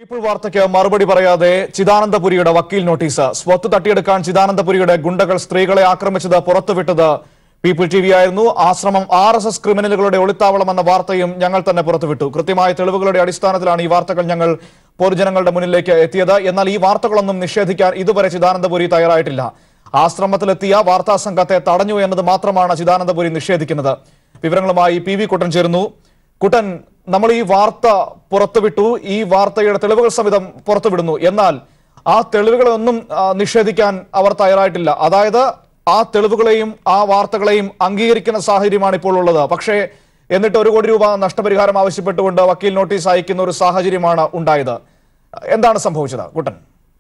people വാർത്തയ്ക്ക് മറുപടി പറയാതെ ചിദാനന്ദപുരിയുടെ വക്കീൽ നോട്ടീസ് സ്വത്ത് തട്ടിയെടുക്കാൻ ചിദാനന്ദപുരിയുടെ ഗുണ്ടകൾ സ്ത്രീകളെ ആക്രമിച്ചത് പുറത്തുവിട്ടത് പീപ്പിൾ ടി വി ആയിരുന്നു ആശ്രമം ആർ എസ് എസ് ക്രിമിനലുകളുടെ ഒളിത്താവളം എന്ന വാർത്തയും ഞങ്ങൾ തന്നെ പുറത്തുവിട്ടു കൃത്യമായ തെളിവുകളുടെ അടിസ്ഥാനത്തിലാണ് ഈ വാർത്തകൾ ഞങ്ങൾ പൊതുജനങ്ങളുടെ മുന്നിലേക്ക് എത്തിയത് എന്നാൽ ഈ വാർത്തകളൊന്നും നിഷേധിക്കാൻ ഇതുവരെ ചിദാനന്ദപുരി തയ്യാറായിട്ടില്ല ആശ്രമത്തിലെത്തിയ വാർത്താ സംഘത്തെ തടഞ്ഞു എന്നത് മാത്രമാണ് ചിദാനന്ദപുരി നിഷേധിക്കുന്നത് വിവരങ്ങളുമായി പി വി കുട്ടൻ ചേരുന്നു കുട്ടൻ നമ്മൾ ഈ വാർത്ത പുറത്തുവിട്ടു ഈ വാർത്തയുടെ തെളിവുകൾ സമിതം പുറത്തുവിടുന്നു എന്നാൽ ആ തെളിവുകളൊന്നും ആ, നിഷേധിക്കാൻ അവർ തയ്യാറായിട്ടില്ല അതായത് ആ തെളിവുകളെയും ആ വാർത്തകളെയും അംഗീകരിക്കുന്ന സാഹചര്യമാണ് ഇപ്പോൾ ഉള്ളത് പക്ഷേ എന്നിട്ട് ഒരു കോടി രൂപ നഷ്ടപരിഹാരം ആവശ്യപ്പെട്ടുകൊണ്ട് വക്കീൽ നോട്ടീസ് അയക്കുന്ന ഒരു സാഹചര്യമാണ് ഉണ്ടായത് എന്താണ് സംഭവിച്ചത് കുട്ടൻ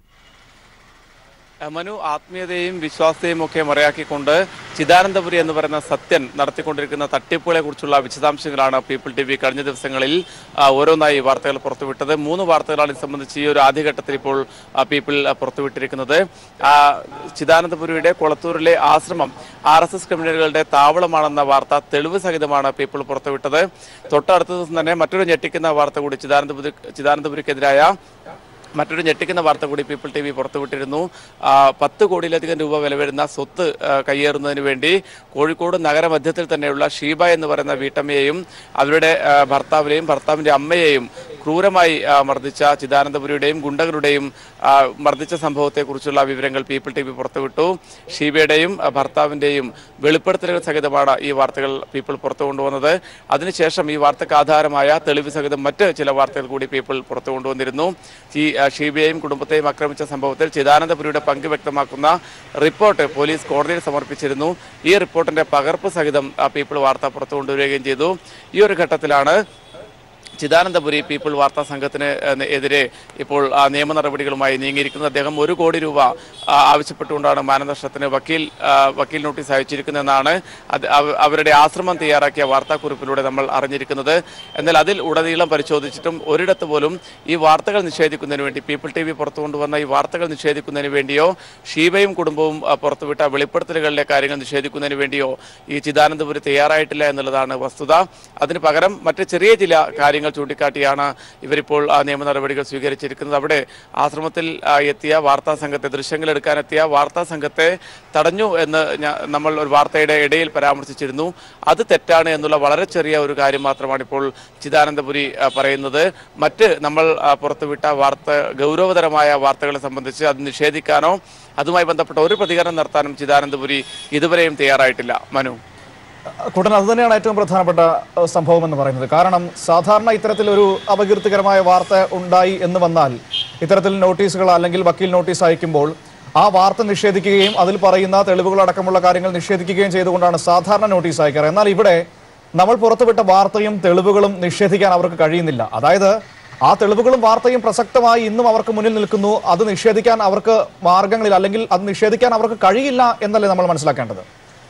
മനു ആത്മീയതയും വിശ്വാസത്തെയും ഒക്കെ മറയാക്കിക്കൊണ്ട് ചിദാനന്ദപുരി എന്ന് പറയുന്ന സത്യൻ നടത്തിക്കൊണ്ടിരിക്കുന്ന തട്ടിപ്പുകളെ കുറിച്ചുള്ള വിശദാംശങ്ങളാണ് പീപ്പിൾ ടി വി കഴിഞ്ഞ ദിവസങ്ങളിൽ ആ, ഓരോന്നായി വാർത്തകൾ പുറത്തുവിട്ടത് മൂന്ന് വാർത്തകളാണ് ഇത് സംബന്ധിച്ച് ഈ ഒരു ആദ്യഘട്ടത്തിൽ ഇപ്പോൾ ആ, പീപ്പിൾ ആ, പുറത്തുവിട്ടിരിക്കുന്നത് ആ, ചിദാനന്ദപുരിയുടെ കൊളത്തൂരിലെ ആശ്രമം ആർ എസ് എസ് ക്രിമിനലുകളുടെ താവളമാണെന്ന വാർത്ത തെളിവ് സഹിതമാണ് പീപ്പിൾ പുറത്തുവിട്ടത് തൊട്ടടുത്ത ദിവസം തന്നെ മറ്റൊരു ഞെട്ടിക്കുന്ന വാർത്ത കൂടി ചിദാനന്ദപുരി ചിദാനന്ദപുരിക്കെതിരായ മറ്റൊരു ഞെട്ടിക്കുന്ന വാർത്ത കൂടി പീപ്പിൾ ടി വി പുറത്തുവിട്ടിരുന്നു ആ, പത്ത് കോടിയിലധികം രൂപ വില വരുന്ന സ്വത്ത് ആ, കയ്യേറുന്നതിന് വേണ്ടി കോഴിക്കോട് നഗരമധ്യത്തിൽ തന്നെയുള്ള ഷീബ എന്ന് പറയുന്ന വീട്ടമ്മയെയും അവരുടെ ആ, ഭർത്താവിനെയും ഭർത്താവിന്റെ അമ്മയെയും ക്രൂരമായി ആ, മർദ്ദിച്ച ചിദാനന്ദപുരിയുടെയും ഗുണ്ടകളുടെയും ആ, മർദ്ദിച്ച സംഭവത്തെക്കുറിച്ചുള്ള വിവരങ്ങൾ പീപ്പിൾ ടി വി പുറത്തുവിട്ടു ഷീബയുടെയും ആ, ഭർത്താവിന്റെയും വെളിപ്പെടുത്തലുകൾ സഹിതമാണ് ഈ വാർത്തകൾ പീപ്പിൾ പുറത്തു കൊണ്ടുവന്നത് അതിനുശേഷം ഈ വാർത്തക്ക് ആധാരമായ തെളിവ് സഹിതം മറ്റ് ചില വാർത്തകൾ കൂടി പീപ്പിൾ പുറത്തു കൊണ്ടുവന്നിരുന്നു ഈ ആ, ഷീബയെയും കുടുംബത്തെയും ആക്രമിച്ച സംഭവത്തിൽ ചിദാനന്ദപുരിയുടെ പങ്ക് വ്യക്തമാക്കുന്ന റിപ്പോർട്ട് പോലീസ് കോടതിയിൽ സമർപ്പിച്ചിരുന്നു ഈ റിപ്പോർട്ടിന്റെ പകർപ്പ് സഹിതം ആ, പീപ്പിൾ വാർത്ത പുറത്തു കൊണ്ടുവരികയും ചെയ്തു ഈ ഒരു ഘട്ടത്തിലാണ് ചിദാനന്ദപുരി പീപ്പിൾ വാർത്താ സംഘത്തിന് ഏഹ്, എതിരെ ഇപ്പോൾ ആ, നിയമ നടപടികളുമായി നീങ്ങിയിരിക്കുന്നത് അദ്ദേഹം ഒരു കോടി രൂപ ആ, ആവശ്യപ്പെട്ടുകൊണ്ടാണ് മാനനഷ്ടത്തിന് വക്കീൽ ആ, വക്കീൽ നോട്ടീസ് അയച്ചിരിക്കുന്നതെന്നാണ് അത് അവ- അവരുടെ ആശ്രമം തയ്യാറാക്കിയ വാർത്താക്കുറിപ്പിലൂടെ നമ്മൾ അറിഞ്ഞിരിക്കുന്നത് എന്നാൽ അതിൽ ഉടനീളം പരിശോധിച്ചിട്ടും ഒരിടത്ത് പോലും ഈ വാർത്തകൾ നിഷേധിക്കുന്നതിന് വേണ്ടി പീപ്പിൾ ടി വി പുറത്തു കൊണ്ടുവന്ന ഈ വാർത്തകൾ നിഷേധിക്കുന്നതിന് വേണ്ടിയോ ഷീബയും കുടുംബവും ആ, പുറത്തുവിട്ട വെളിപ്പെടുത്തലുകളിലെ കാര്യങ്ങൾ നിഷേധിക്കുന്നതിന് വേണ്ടിയോ ഈ ചിദാനന്ദപുരി തയ്യാറായിട്ടില്ല എന്നുള്ളതാണ് വസ്തുത അതിന് പകരം മറ്റ് ചെറിയ ചില കാര്യങ്ങൾ ചൂണ്ടിക്കാട്ടിയാണ് ഇവരിപ്പോൾ ആ നിയമ നടപടികൾ സ്വീകരിച്ചിരിക്കുന്നത് അവിടെ ആശ്രമത്തിൽ ആ, എത്തിയ വാർത്താ സംഘത്തെ ദൃശ്യങ്ങൾ എടുക്കാനെത്തിയ വാർത്താ സംഘത്തെ തടഞ്ഞു എന്ന് ഞാ- നമ്മൾ ഒരു വാർത്തയുടെ ഇടയിൽ പരാമർശിച്ചിരുന്നു അത് തെറ്റാണ് എന്നുള്ള വളരെ ചെറിയ ഒരു കാര്യം മാത്രമാണ് ഇപ്പോൾ ചിദാനന്ദപുരി ആ, പറയുന്നത് മറ്റ് നമ്മൾ ആ, പുറത്തുവിട്ട വാർത്ത ഗൗരവതരമായ വാർത്തകളെ സംബന്ധിച്ച് അത് നിഷേധിക്കാനോ അതുമായി ബന്ധപ്പെട്ട ഒരു പ്രതികരണം നടത്താനും ചിദാനന്ദപുരി ഇതുവരെയും തയ്യാറായിട്ടില്ല മനു കുട്ടൻ അത് തന്നെയാണ് ഏറ്റവും പ്രധാനപ്പെട്ട ഏഹ്, സംഭവം എന്ന് പറയുന്നത് കാരണം സാധാരണ ഇത്തരത്തിലൊരു അപകീർത്തികരമായ വാർത്ത ഉണ്ടായി എന്ന് വന്നാൽ ഇത്തരത്തിൽ നോട്ടീസുകൾ അല്ലെങ്കിൽ വക്കീൽ നോട്ടീസ് അയക്കുമ്പോൾ ആ വാർത്ത നിഷേധിക്കുകയും അതിൽ പറയുന്ന തെളിവുകൾ അടക്കമുള്ള കാര്യങ്ങൾ നിഷേധിക്കുകയും ചെയ്തുകൊണ്ടാണ് സാധാരണ നോട്ടീസ് അയക്കാറ് എന്നാൽ ഇവിടെ നമ്മൾ പുറത്തുവിട്ട വാർത്തയും തെളിവുകളും നിഷേധിക്കാൻ അവർക്ക് കഴിയുന്നില്ല അതായത് ആ തെളിവുകളും വാർത്തയും പ്രസക്തമായി ഇന്നും അവർക്ക് മുന്നിൽ നിൽക്കുന്നു അത് നിഷേധിക്കാൻ അവർക്ക് മാർഗങ്ങളിൽ അല്ലെങ്കിൽ അത് നിഷേധിക്കാൻ അവർക്ക് കഴിയില്ല എന്നല്ലേ നമ്മൾ മനസ്സിലാക്കേണ്ടത്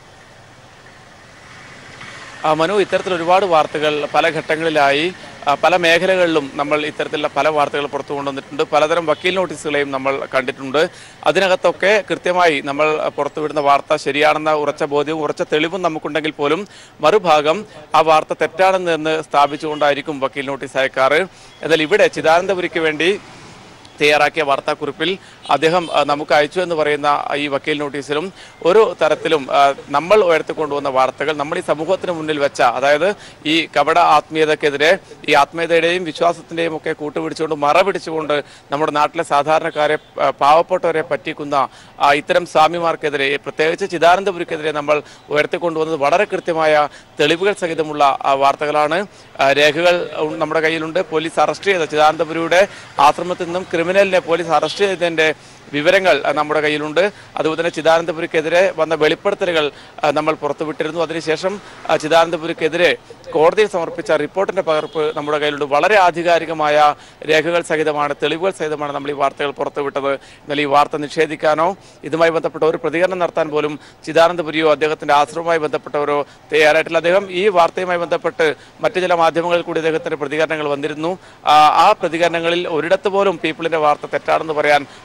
ആ, മനു ഇത്തരത്തിൽ ഒരുപാട് വാർത്തകൾ പല ഘട്ടങ്ങളിലായി ആ, പല മേഖലകളിലും നമ്മൾ ഇത്തരത്തിലുള്ള പല വാർത്തകൾ പുറത്തു കൊണ്ടുവന്നിട്ടുണ്ട് പലതരം വക്കീൽ നോട്ടീസുകളെയും നമ്മൾ കണ്ടിട്ടുണ്ട് അതിനകത്തൊക്കെ കൃത്യമായി നമ്മൾ പുറത്തുവിടുന്ന വാർത്ത ശരിയാണെന്ന ഉറച്ച ബോധ്യവും ഉറച്ച തെളിവും നമുക്കുണ്ടെങ്കിൽ പോലും മറുഭാഗം ആ വാർത്ത തെറ്റാണെന്ന് എന്ന് സ്ഥാപിച്ചുകൊണ്ടായിരിക്കും വക്കീൽ നോട്ടീസ് അയക്കാറ് എന്നാൽ ഇവിടെ ചിദാനന്ദപുരിക്ക് വേണ്ടി തയ്യാറാക്കിയ വാർത്താക്കുറിപ്പിൽ അദ്ദേഹം ആ, നമുക്ക് അയച്ചു എന്ന് പറയുന്ന ഈ വക്കീൽ നോട്ടീസിലും ഒരു തരത്തിലും ആ, നമ്മൾ ഉയർത്തിക്കൊണ്ടുവന്ന വാർത്തകൾ നമ്മൾ ഈ സമൂഹത്തിന് മുന്നിൽ വെച്ച അതായത് ഈ കപട ആത്മീയതക്കെതിരെ ഈ ആത്മീയതയുടെയും വിശ്വാസത്തിന്റെയും ഒക്കെ കൂട്ടുപിടിച്ചുകൊണ്ട് മറ പിടിച്ചുകൊണ്ട് നമ്മുടെ നാട്ടിലെ സാധാരണക്കാരെ ആ, പാവപ്പെട്ടവരെ പറ്റിക്കുന്ന ആ, ഇത്തരം സ്വാമിമാർക്കെതിരെ പ്രത്യേകിച്ച് ചിദാനന്ദപുരിക്കെതിരെ നമ്മൾ ഉയർത്തിക്കൊണ്ടുവന്നത് വളരെ കൃത്യമായ തെളിവുകൾ സഹിതമുള്ള ആ, വാർത്തകളാണ് ആ, രേഖകൾ ഉം, നമ്മുടെ കയ്യിലുണ്ട് പോലീസ് അറസ്റ്റ് ചെയ്ത ചിദാനന്ദപുരിയുടെ ആശ്രമത്തിൽ നിന്നും ക്രിമിനലിനെ പോലീസ് അറസ്റ്റ് ചെയ്തതിന്റെ വിവരങ്ങൾ ആ, നമ്മുടെ കയ്യിലുണ്ട് അതുപോലെ തന്നെ ചിദാനന്ദപുരിക്കെതിരെ വന്ന വെളിപ്പെടുത്തലുകൾ ആ, നമ്മൾ പുറത്തുവിട്ടിരുന്നു അതിനുശേഷം ആ, ചിദാനന്ദപുരിക്കെതിരെ കോടതിയിൽ സമർപ്പിച്ച റിപ്പോർട്ടിന്റെ പകർപ്പ് നമ്മുടെ കയ്യിലുണ്ട് വളരെ ആധികാരികമായ രേഖകൾ സഹിതമാണ് തെളിവുകൾ സഹിതമാണ് നമ്മൾ ഈ വാർത്തകൾ പുറത്തുവിട്ടത് എന്നാൽ ഈ വാർത്ത നിഷേധിക്കാനോ ഇതുമായി ബന്ധപ്പെട്ട ഒരു പ്രതികരണം നടത്താൻ പോലും ചിദാനന്ദപുരിയോ അദ്ദേഹത്തിന്റെ ആശ്രമവുമായി ബന്ധപ്പെട്ടവരോ തയ്യാറായിട്ടില്ല അദ്ദേഹം ഈ വാർത്തയുമായി ബന്ധപ്പെട്ട് മറ്റു ചില മാധ്യമങ്ങളിൽ കൂടി അദ്ദേഹത്തിന്റെ പ്രതികരണങ്ങൾ വന്നിരുന്നു ആ, ആ പ്രതികരണങ്ങളിൽ ഒരിടത്ത് പോലും പീപ്പിളിന്റെ വാർത്ത തെറ്റാണെന്ന് പറയാൻ ഉള്ള ആർജ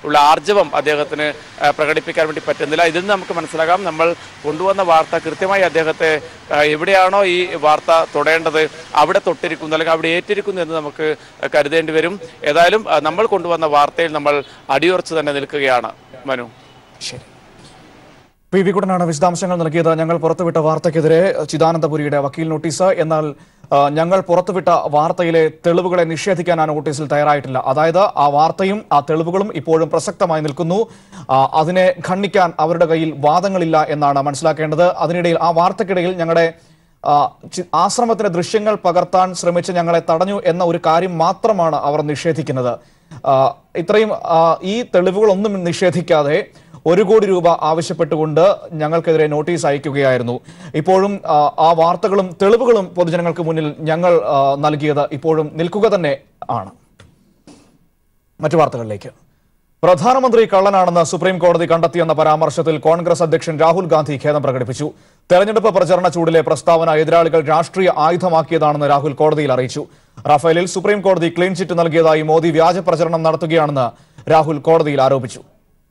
ആർജവം അദ്ദേഹത്തിന് ആ, പ്രകടിപ്പിക്കാൻ വേണ്ടി പറ്റുന്നില്ല ഇതിൽ നിന്ന് നമുക്ക് മനസ്സിലാക്കാം നമ്മൾ കൊണ്ടുവന്ന വാർത്ത കൃത്യമായി അദ്ദേഹത്തെ ആ, എവിടെയാണോ ഈ വാർത്ത തൊടേണ്ടത് അവിടെ തൊട്ടിരിക്കുന്നു അല്ലെങ്കിൽ അവിടെ ഏറ്റിരിക്കുന്നു എന്ന് നമുക്ക് കരുതേണ്ടി വരും ഏതായാലും ആ, നമ്മൾ കൊണ്ടുവന്ന വാർത്തയിൽ നമ്മൾ അടിയുറച്ച് തന്നെ നിൽക്കുകയാണ് മനു ശരി പി വി കുട്ടനാണ് വിശദാംശങ്ങൾ നൽകിയത് ഞങ്ങൾ പുറത്തുവിട്ട വാർത്തയ്ക്കെതിരെ ചിദാനന്ദപുരിയുടെ വക്കീൽ നോട്ടീസ് എന്നാൽ ആ, ഞങ്ങൾ പുറത്തുവിട്ട വാർത്തയിലെ തെളിവുകളെ നിഷേധിക്കാൻ ആ നോട്ടീസിൽ തയ്യാറായിട്ടില്ല അതായത് ആ വാർത്തയും ആ തെളിവുകളും ഇപ്പോഴും പ്രസക്തമായി നിൽക്കുന്നു ആ, അതിനെ ഖണ്ഡിക്കാൻ അവരുടെ കയ്യിൽ വാദങ്ങളില്ല എന്നാണ് മനസ്സിലാക്കേണ്ടത് അതിനിടയിൽ ആ വാർത്തക്കിടയിൽ ഞങ്ങളുടെ ആ, ചി- ആശ്രമത്തിന്റെ ദൃശ്യങ്ങൾ പകർത്താൻ ശ്രമിച്ച് ഞങ്ങളെ തടഞ്ഞു എന്ന ഒരു കാര്യം മാത്രമാണ് അവർ നിഷേധിക്കുന്നത് ആ, ഇത്രയും ആ, ഈ തെളിവുകളൊന്നും നിഷേധിക്കാതെ ഒരു കോടി രൂപ ആവശ്യപ്പെട്ടുകൊണ്ട് ഞങ്ങൾക്കെതിരെ നോട്ടീസ് അയക്കുകയായിരുന്നു ഇപ്പോഴും ആ, ആ വാർത്തകളും തെളിവുകളും പൊതുജനങ്ങൾക്ക് മുന്നിൽ ഞങ്ങൾ ആ, നൽകിയത് ഇപ്പോഴും നിൽക്കുക തന്നെ ആണ് മറ്റു വാർത്തകളിലേക്ക് പ്രധാനമന്ത്രി കള്ളനാണെന്ന് സുപ്രീം കോടതി കണ്ടെത്തിയെന്ന പരാമർശത്തിൽ കോൺഗ്രസ് അധ്യക്ഷൻ രാഹുൽ ഗാന്ധി ഖേദം പ്രകടിപ്പിച്ചു തെരഞ്ഞെടുപ്പ് പ്രചരണ ചൂടിലെ പ്രസ്താവന എതിരാളികൾ രാഷ്ട്രീയ ആയുധമാക്കിയതാണെന്ന് രാഹുൽ കോടതിയിൽ അറിയിച്ചു റഫേലിൽ സുപ്രീം കോടതി ക്ലീൻ ചിറ്റ് നൽകിയതായി മോദി വ്യാജ പ്രചരണം നടത്തുകയാണെന്ന് രാഹുൽ കോടതിയിൽ ആരോപിച്ചു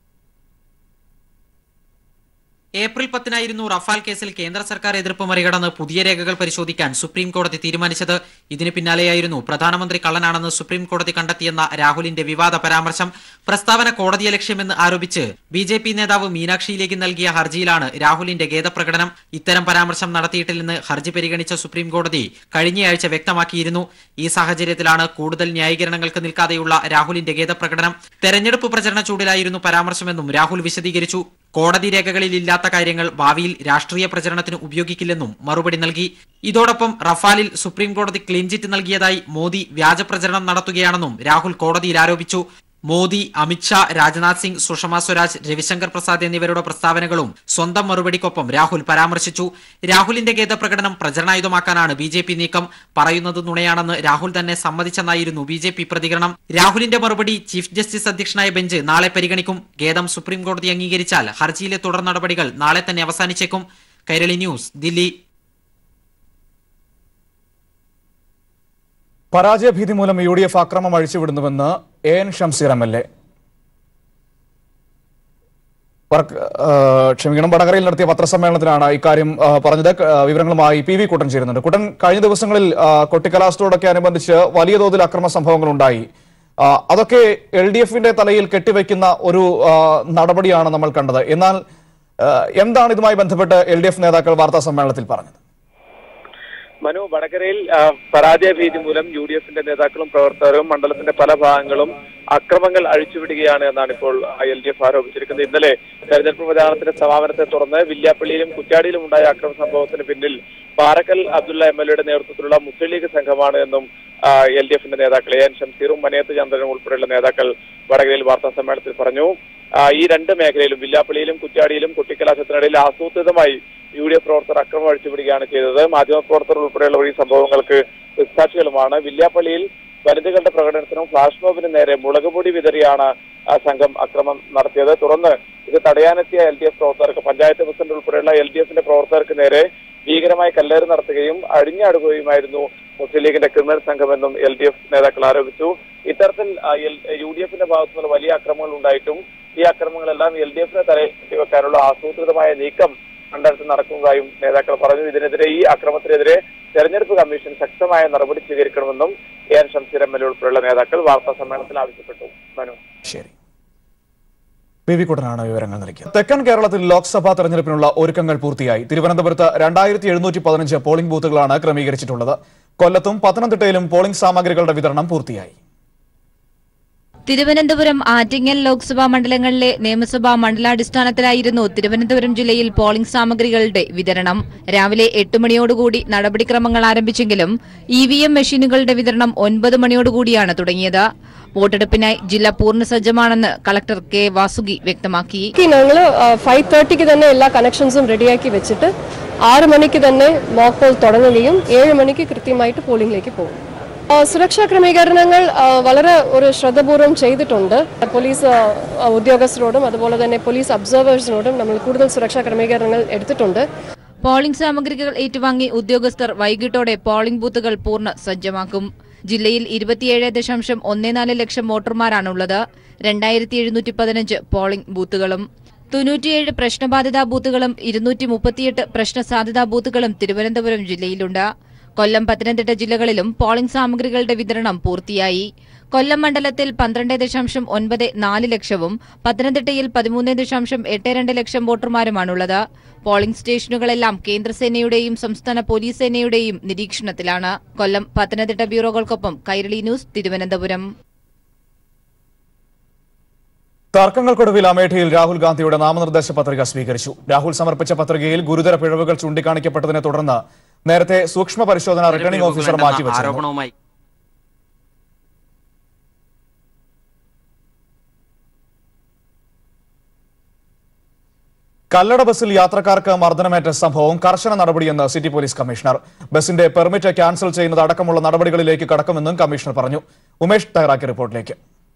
ഏപ്രിൽ പത്തിനായിരുന്നു റഫാൽ കേസിൽ കേന്ദ്ര സർക്കാർ എതിർപ്പ് മറികടന്ന് പുതിയ രേഖകൾ പരിശോധിക്കാൻ സുപ്രീം കോടതി തീരുമാനിച്ചത് ഇതിന് പിന്നാലെയായിരുന്നു പ്രധാനമന്ത്രി കള്ളനാണെന്ന് സുപ്രീം കോടതി കണ്ടെത്തിയെന്ന രാഹുലിന്റെ വിവാദ പരാമർശം പ്രസ്താവന കോടതിയെ ലക്ഷ്യമെന്ന് ആരോപിച്ച് ബി ജെ പി നേതാവ് മീനാക്ഷിയിലേക്ക് നൽകിയ ഹർജിയിലാണ് രാഹുലിന്റെ ഖേദപ്രകടനം ഇത്തരം പരാമർശം നടത്തിയിട്ടില്ലെന്ന് ഹർജി പരിഗണിച്ച സുപ്രീം കോടതി കഴിഞ്ഞയാഴ്ച വ്യക്തമാക്കിയിരുന്നു ഈ സാഹചര്യത്തിലാണ് കൂടുതൽ ന്യായീകരണങ്ങൾക്ക് നിൽക്കാതെയുള്ള രാഹുലിന്റെ ഖേദപ്രകടനം തെരഞ്ഞെടുപ്പ് പ്രചരണ ചൂടിലായിരുന്നു പരാമർശമെന്നും രാഹുൽ വിശദീകരിച്ചു കോടതി രേഖകളിൽ ഇല്ലാത്ത കാര്യങ്ങൾ ഭാവിയിൽ രാഷ്ട്രീയ പ്രചരണത്തിന് ഉപയോഗിക്കില്ലെന്നും മറുപടി നൽകി ഇതോടൊപ്പം റഫാലിൽ സുപ്രീം കോടതി ക്ലീൻ ചിറ്റ് നൽകിയതായി മോദി വ്യാജ പ്രചരണം നടത്തുകയാണെന്നും രാഹുൽ കോടതിയിൽ ആരോപിച്ചു മോദി അമിത്ഷാ രാജ്നാഥ് സിംഗ് സുഷമ സ്വരാജ് രവിശങ്കർ പ്രസാദ് എന്നിവരുടെ പ്രസ്താവനകളും സ്വന്തം മറുപടിക്കൊപ്പം രാഹുൽ പരാമർശിച്ചു രാഹുലിന്റെ ഖേദപ്രകടനം പ്രചരണായുധമാക്കാനാണ് ബി ജെ പി നീക്കം പറയുന്നത് നുണയാണെന്ന് രാഹുൽ തന്നെ സമ്മതിച്ചെന്നായിരുന്നു ബി ജെ പി പ്രതികരണം രാഹുലിന്റെ മറുപടി ചീഫ് ജസ്റ്റിസ് അധ്യക്ഷനായ ബെഞ്ച് നാളെ പരിഗണിക്കും ഖേദം സുപ്രീം കോടതി അംഗീകരിച്ചാൽ ഹർജിയിലെ തുടർ നടപടികൾ നാളെ തന്നെ അവസാനിച്ചേക്കും കൈരളി ന്യൂസ് ദില്ലി പരാജയഭീതി മൂലം യു ഡി എഫ് അക്രമം അഴിച്ചുവിടുന്നുവെന്ന് A N Shamseer M L A വർക്ക് ആ, ക്ഷമിക്കണം വടകരയിൽ നടത്തിയ പത്രസമ്മേളനത്തിലാണ് ഇക്കാര്യം ആ, പറഞ്ഞത് ആ, വിവരങ്ങളുമായി പി വി കുട്ടൻ ചേരുന്നുണ്ട് കുട്ടൻ കഴിഞ്ഞ ദിവസങ്ങളിൽ ആ, കൊട്ടിക്കലാശത്തോടൊക്കെ അനുബന്ധിച്ച് വലിയ തോതിൽ അക്രമ സംഭവങ്ങൾ ഉണ്ടായി ആ, അതൊക്കെ എൽ ഡി എഫിന്റെ തലയിൽ കെട്ടിവെക്കുന്ന ഒരു ആ, നടപടിയാണ് നമ്മൾ കണ്ടത് എന്നാൽ ആ, എന്താണ് ഇതുമായി ബന്ധപ്പെട്ട് എൽ ഡി എഫ് നേതാക്കൾ വാർത്താ സമ്മേളനത്തിൽ പറഞ്ഞത് മനു വടകരയിൽ ആ, പരാജയ ഭീതി മൂലം യു ഡി എഫിന്റെ നേതാക്കളും പ്രവർത്തകരും മണ്ഡലത്തിന്റെ പല ഭാഗങ്ങളും അക്രമങ്ങൾ അഴിച്ചുവിടുകയാണ് എന്നാണ് ഇപ്പോൾ എൽ ഡി എഫ് ആരോപിച്ചിരിക്കുന്നത് ഇന്നലെ തെരഞ്ഞെടുപ്പ് പ്രചാരണത്തിന്റെ സമാപനത്തെ തുടർന്ന് വില്യാപ്പള്ളിയിലും കുറ്റാടിയിലും ഉണ്ടായ അക്രമ സംഭവത്തിന് പിന്നിൽ പാറക്കൽ അബ്ദുള്ള എം എൽ എയുടെ നേതൃത്വത്തിലുള്ള മുസ്ലിം ലീഗ് സംഘമാണ് എന്നും എൽ ഡി എഫിന്റെ നേതാക്കൾ എ എൻ ഷംസീറും മനയത്ത് ചന്ദ്രനും ഉൾപ്പെടെയുള്ള നേതാക്കൾ വടകരയിൽ വാർത്താ സമ്മേളനത്തിൽ പറഞ്ഞു ആ, ഈ രണ്ട് മേഖലയിലും വില്ലാപ്പള്ളിയിലും കുറ്റാടിയിലും കുട്ടിക്കലാശത്തിനിടയിൽ ആസൂത്രിതമായി യു ഡി എഫ് പ്രവർത്തകർ അക്രമം അഴിച്ചുപിടിക്കുകയാണ് ചെയ്തത് മാധ്യമപ്രവർത്തകർ ഉൾപ്പെടെയുള്ളവർ ഈ സംഭവങ്ങൾക്ക് സാക്ഷികളുമാണ് വില്യാപ്പള്ളിയിൽ വനിതകളുടെ പ്രകടനത്തിനും ഫ്ലാഷ് മോബിനും നേരെ മുളക് പൊടി വിതറിയാണ് ആ സംഘം അക്രമം നടത്തിയത് തുടർന്ന് ഇത് തടയാനെത്തിയ എൽ ഡി എഫ് പ്രവർത്തകർക്ക് പഞ്ചായത്ത് പ്രസിഡന്റ് ഉൾപ്പെടെയുള്ള എൽ ഡി എഫിന്റെ പ്രവർത്തകർക്ക് നേരെ ഭീകരമായ കല്ലേറ് നടത്തുകയും അഴിഞ്ഞാടുകയുമായിരുന്നു മുസ്ലിം ലീഗിന്റെ ക്രിമിനൽ സംഘമെന്നും എൽ ഡി എഫ് നേതാക്കൾ ആരോപിച്ചു ഇത്തരത്തിൽ ആ, എൽ- യു ഡി എഫിന്റെ ഭാഗത്തു നിന്നുള്ള വലിയ അക്രമങ്ങൾ ഉണ്ടായിട്ടും ഈ അക്രമങ്ങളെല്ലാം എൽ ഡി എഫിനെ തലയിൽ കെട്ടിവെക്കാനുള്ള ആസൂത്രിതമായ നീക്കം മണ്ഡലത്തിൽ നടക്കുന്നതായും നേതാക്കൾ പറഞ്ഞു ഇതിനെതിരെ ഈ അക്രമത്തിനെതിരെ തെരഞ്ഞെടുപ്പ് കമ്മീഷൻ ശക്തമായ നടപടി സ്വീകരിക്കണമെന്നും A N Shamseer M L A ഉൾപ്പെടെയുള്ള നേതാക്കൾ വാർത്താ സമ്മേളനത്തിൽ ആവശ്യപ്പെട്ടു മനു ശരി പി വി കുട്ടനാണ് വിവരങ്ങൾ നൽകിയത് തെക്കൻ കേരളത്തിൽ ലോക്സഭാ തെരഞ്ഞെടുപ്പിനുള്ള ഒരുക്കങ്ങൾ പൂർത്തിയായി തിരുവനന്തപുരത്ത് രണ്ടായിരത്തി എഴുന്നൂറ്റി പതിനഞ്ച് പോളിംഗ് ബൂത്തുകളാണ് ക്രമീകരിച്ചിട്ടുള്ളത് കൊല്ലത്തും പത്തനംതിട്ടയിലും പോളിംഗ് സാമഗ്രികളുടെ വിതരണം പൂർത്തിയായി തിരുവനന്തപുരം ആറ്റിങ്ങൽ ലോക്സഭാ മണ്ഡലങ്ങളിലെ നിയമസഭാ മണ്ഡലാടിസ്ഥാനത്തിലായിരുന്നു തിരുവനന്തപുരം ജില്ലയിൽ പോളിംഗ് സാമഗ്രികളുടെ വിതരണം രാവിലെ എട്ട് മണിയോടുകൂടി നടപടിക്രമങ്ങൾ ആരംഭിച്ചെങ്കിലും ഇ വി എം മെഷീനുകളുടെ വിതരണം ഒൻപത് മണിയോടുകൂടിയാണ് തുടങ്ങിയത് വോട്ടെടുപ്പിനായി ജില്ല പൂർണ്ണ സജ്ജമാണെന്ന് കളക്ടർ കെ വാസുകി വ്യക്തമാക്കി ഞങ്ങൾ ഫൈവ് തേർട്ടിക്ക് തന്നെ എല്ലാ കണക്ഷൻസും റെഡിയാക്കി വെച്ചിട്ട് ആറ് മണിക്ക് തന്നെ മോക്ക് പോൾ തുടങ്ങുകയും ഏഴ് മണിക്ക് കൃത്യമായിട്ട് പോളിംഗിലേക്ക് പോകും ആ, സുരക്ഷാ ക്രമീകരണങ്ങൾ ആ, വളരെ ഒരു ശ്രദ്ധപൂർവ്വം ചെയ്തിട്ടുണ്ട് പോലീസ് ആ, ഉദ്യോഗസ്ഥരോടും അതുപോലെ തന്നെ പോലീസ് ഒബ്സർവേഴ്സിനോടും നമ്മൾ കൂടുതൽ സുരക്ഷാ ക്രമീകരണങ്ങൾ എടുത്തിട്ടുണ്ട് പോളിംഗ് സാമഗ്രികൾ ഏറ്റുവാങ്ങി ഉദ്യോഗസ്ഥർ വൈകിട്ടോടെ പോളിംഗ് ബൂത്തുകൾ പൂർണ്ണ സജ്ജമാക്കും ജില്ലയിൽ ഇരുപത്തിയേഴ് ദശാംശം ഒന്നേ നാല് ലക്ഷം വോട്ടർമാരാണുള്ളത് രണ്ടായിരത്തി എഴുന്നൂറ്റി പതിനഞ്ച് പോളിംഗ് ബൂത്തുകളും തൊണ്ണൂറ്റിയേഴ് പ്രശ്നബാധിതാ ബൂത്തുകളും ഇരുന്നൂറ്റി മുപ്പത്തിയെട്ട് പ്രശ്നസാധ്യതാ ബൂത്തുകളും തിരുവനന്തപുരം ജില്ലയിലുണ്ട് കൊല്ലം പത്തനംതിട്ട ജില്ലകളിലും പോളിംഗ് സാമഗ്രികളുടെ വിതരണം പൂർത്തിയായി കൊല്ലം മണ്ഡലത്തിൽ പന്ത്രണ്ട് ദശാംശം ഒൻപത് നാല് ലക്ഷവും പത്തനംതിട്ടയിൽ പതിമൂന്ന് ദശാംശം എട്ട് രണ്ട് ലക്ഷം വോട്ടർമാരുമാണുള്ളത് പോളിംഗ് സ്റ്റേഷനുകളെല്ലാം കേന്ദ്രസേനയുടെയും സംസ്ഥാന പോലീസ് സേനയുടെയും നിരീക്ഷണത്തിലാണ് കൊല്ലം പത്തനംതിട്ട ബ്യൂറോകൾക്കൊപ്പം കൈരളി ന്യൂസ് തിരുവനന്തപുരം തർക്കങ്ങൾക്കൊടുവിൽ അമേഠിയിൽ രാഹുൽ ഗാന്ധിയുടെ നാമനിർദ്ദേശ പത്രിക സ്വീകരിച്ചു രാഹുൽ സമർപ്പിച്ച പത്രികയിൽ ഗുരുതര പിഴവുകൾ ചൂണ്ടിക്കാണിക്കപ്പെട്ടതിനെ തുടർന്ന് നേരത്തെ സൂക്ഷ്മ പരിശോധന റിട്ടേണിംഗ് ഓഫീസർ മാറ്റിവെച്ചിരുന്നു ആരോപണവുമായി കല്ലട ബസ്സിൽ യാത്രക്കാർക്ക് മർദ്ദനമേറ്റ സംഭവം കർശന നടപടിയെന്ന് സിറ്റി പോലീസ് കമ്മീഷണർ ബസിന്റെ പെർമിറ്റ് ക്യാൻസൽ ചെയ്യുന്നത് അടക്കമുള്ള നടപടികളിലേക്ക് കടക്കുമെന്നും കമ്മീഷണർ പറഞ്ഞു ഉമേഷ് തയ്യാറാക്കിയ റിപ്പോർട്ടിലേക്ക്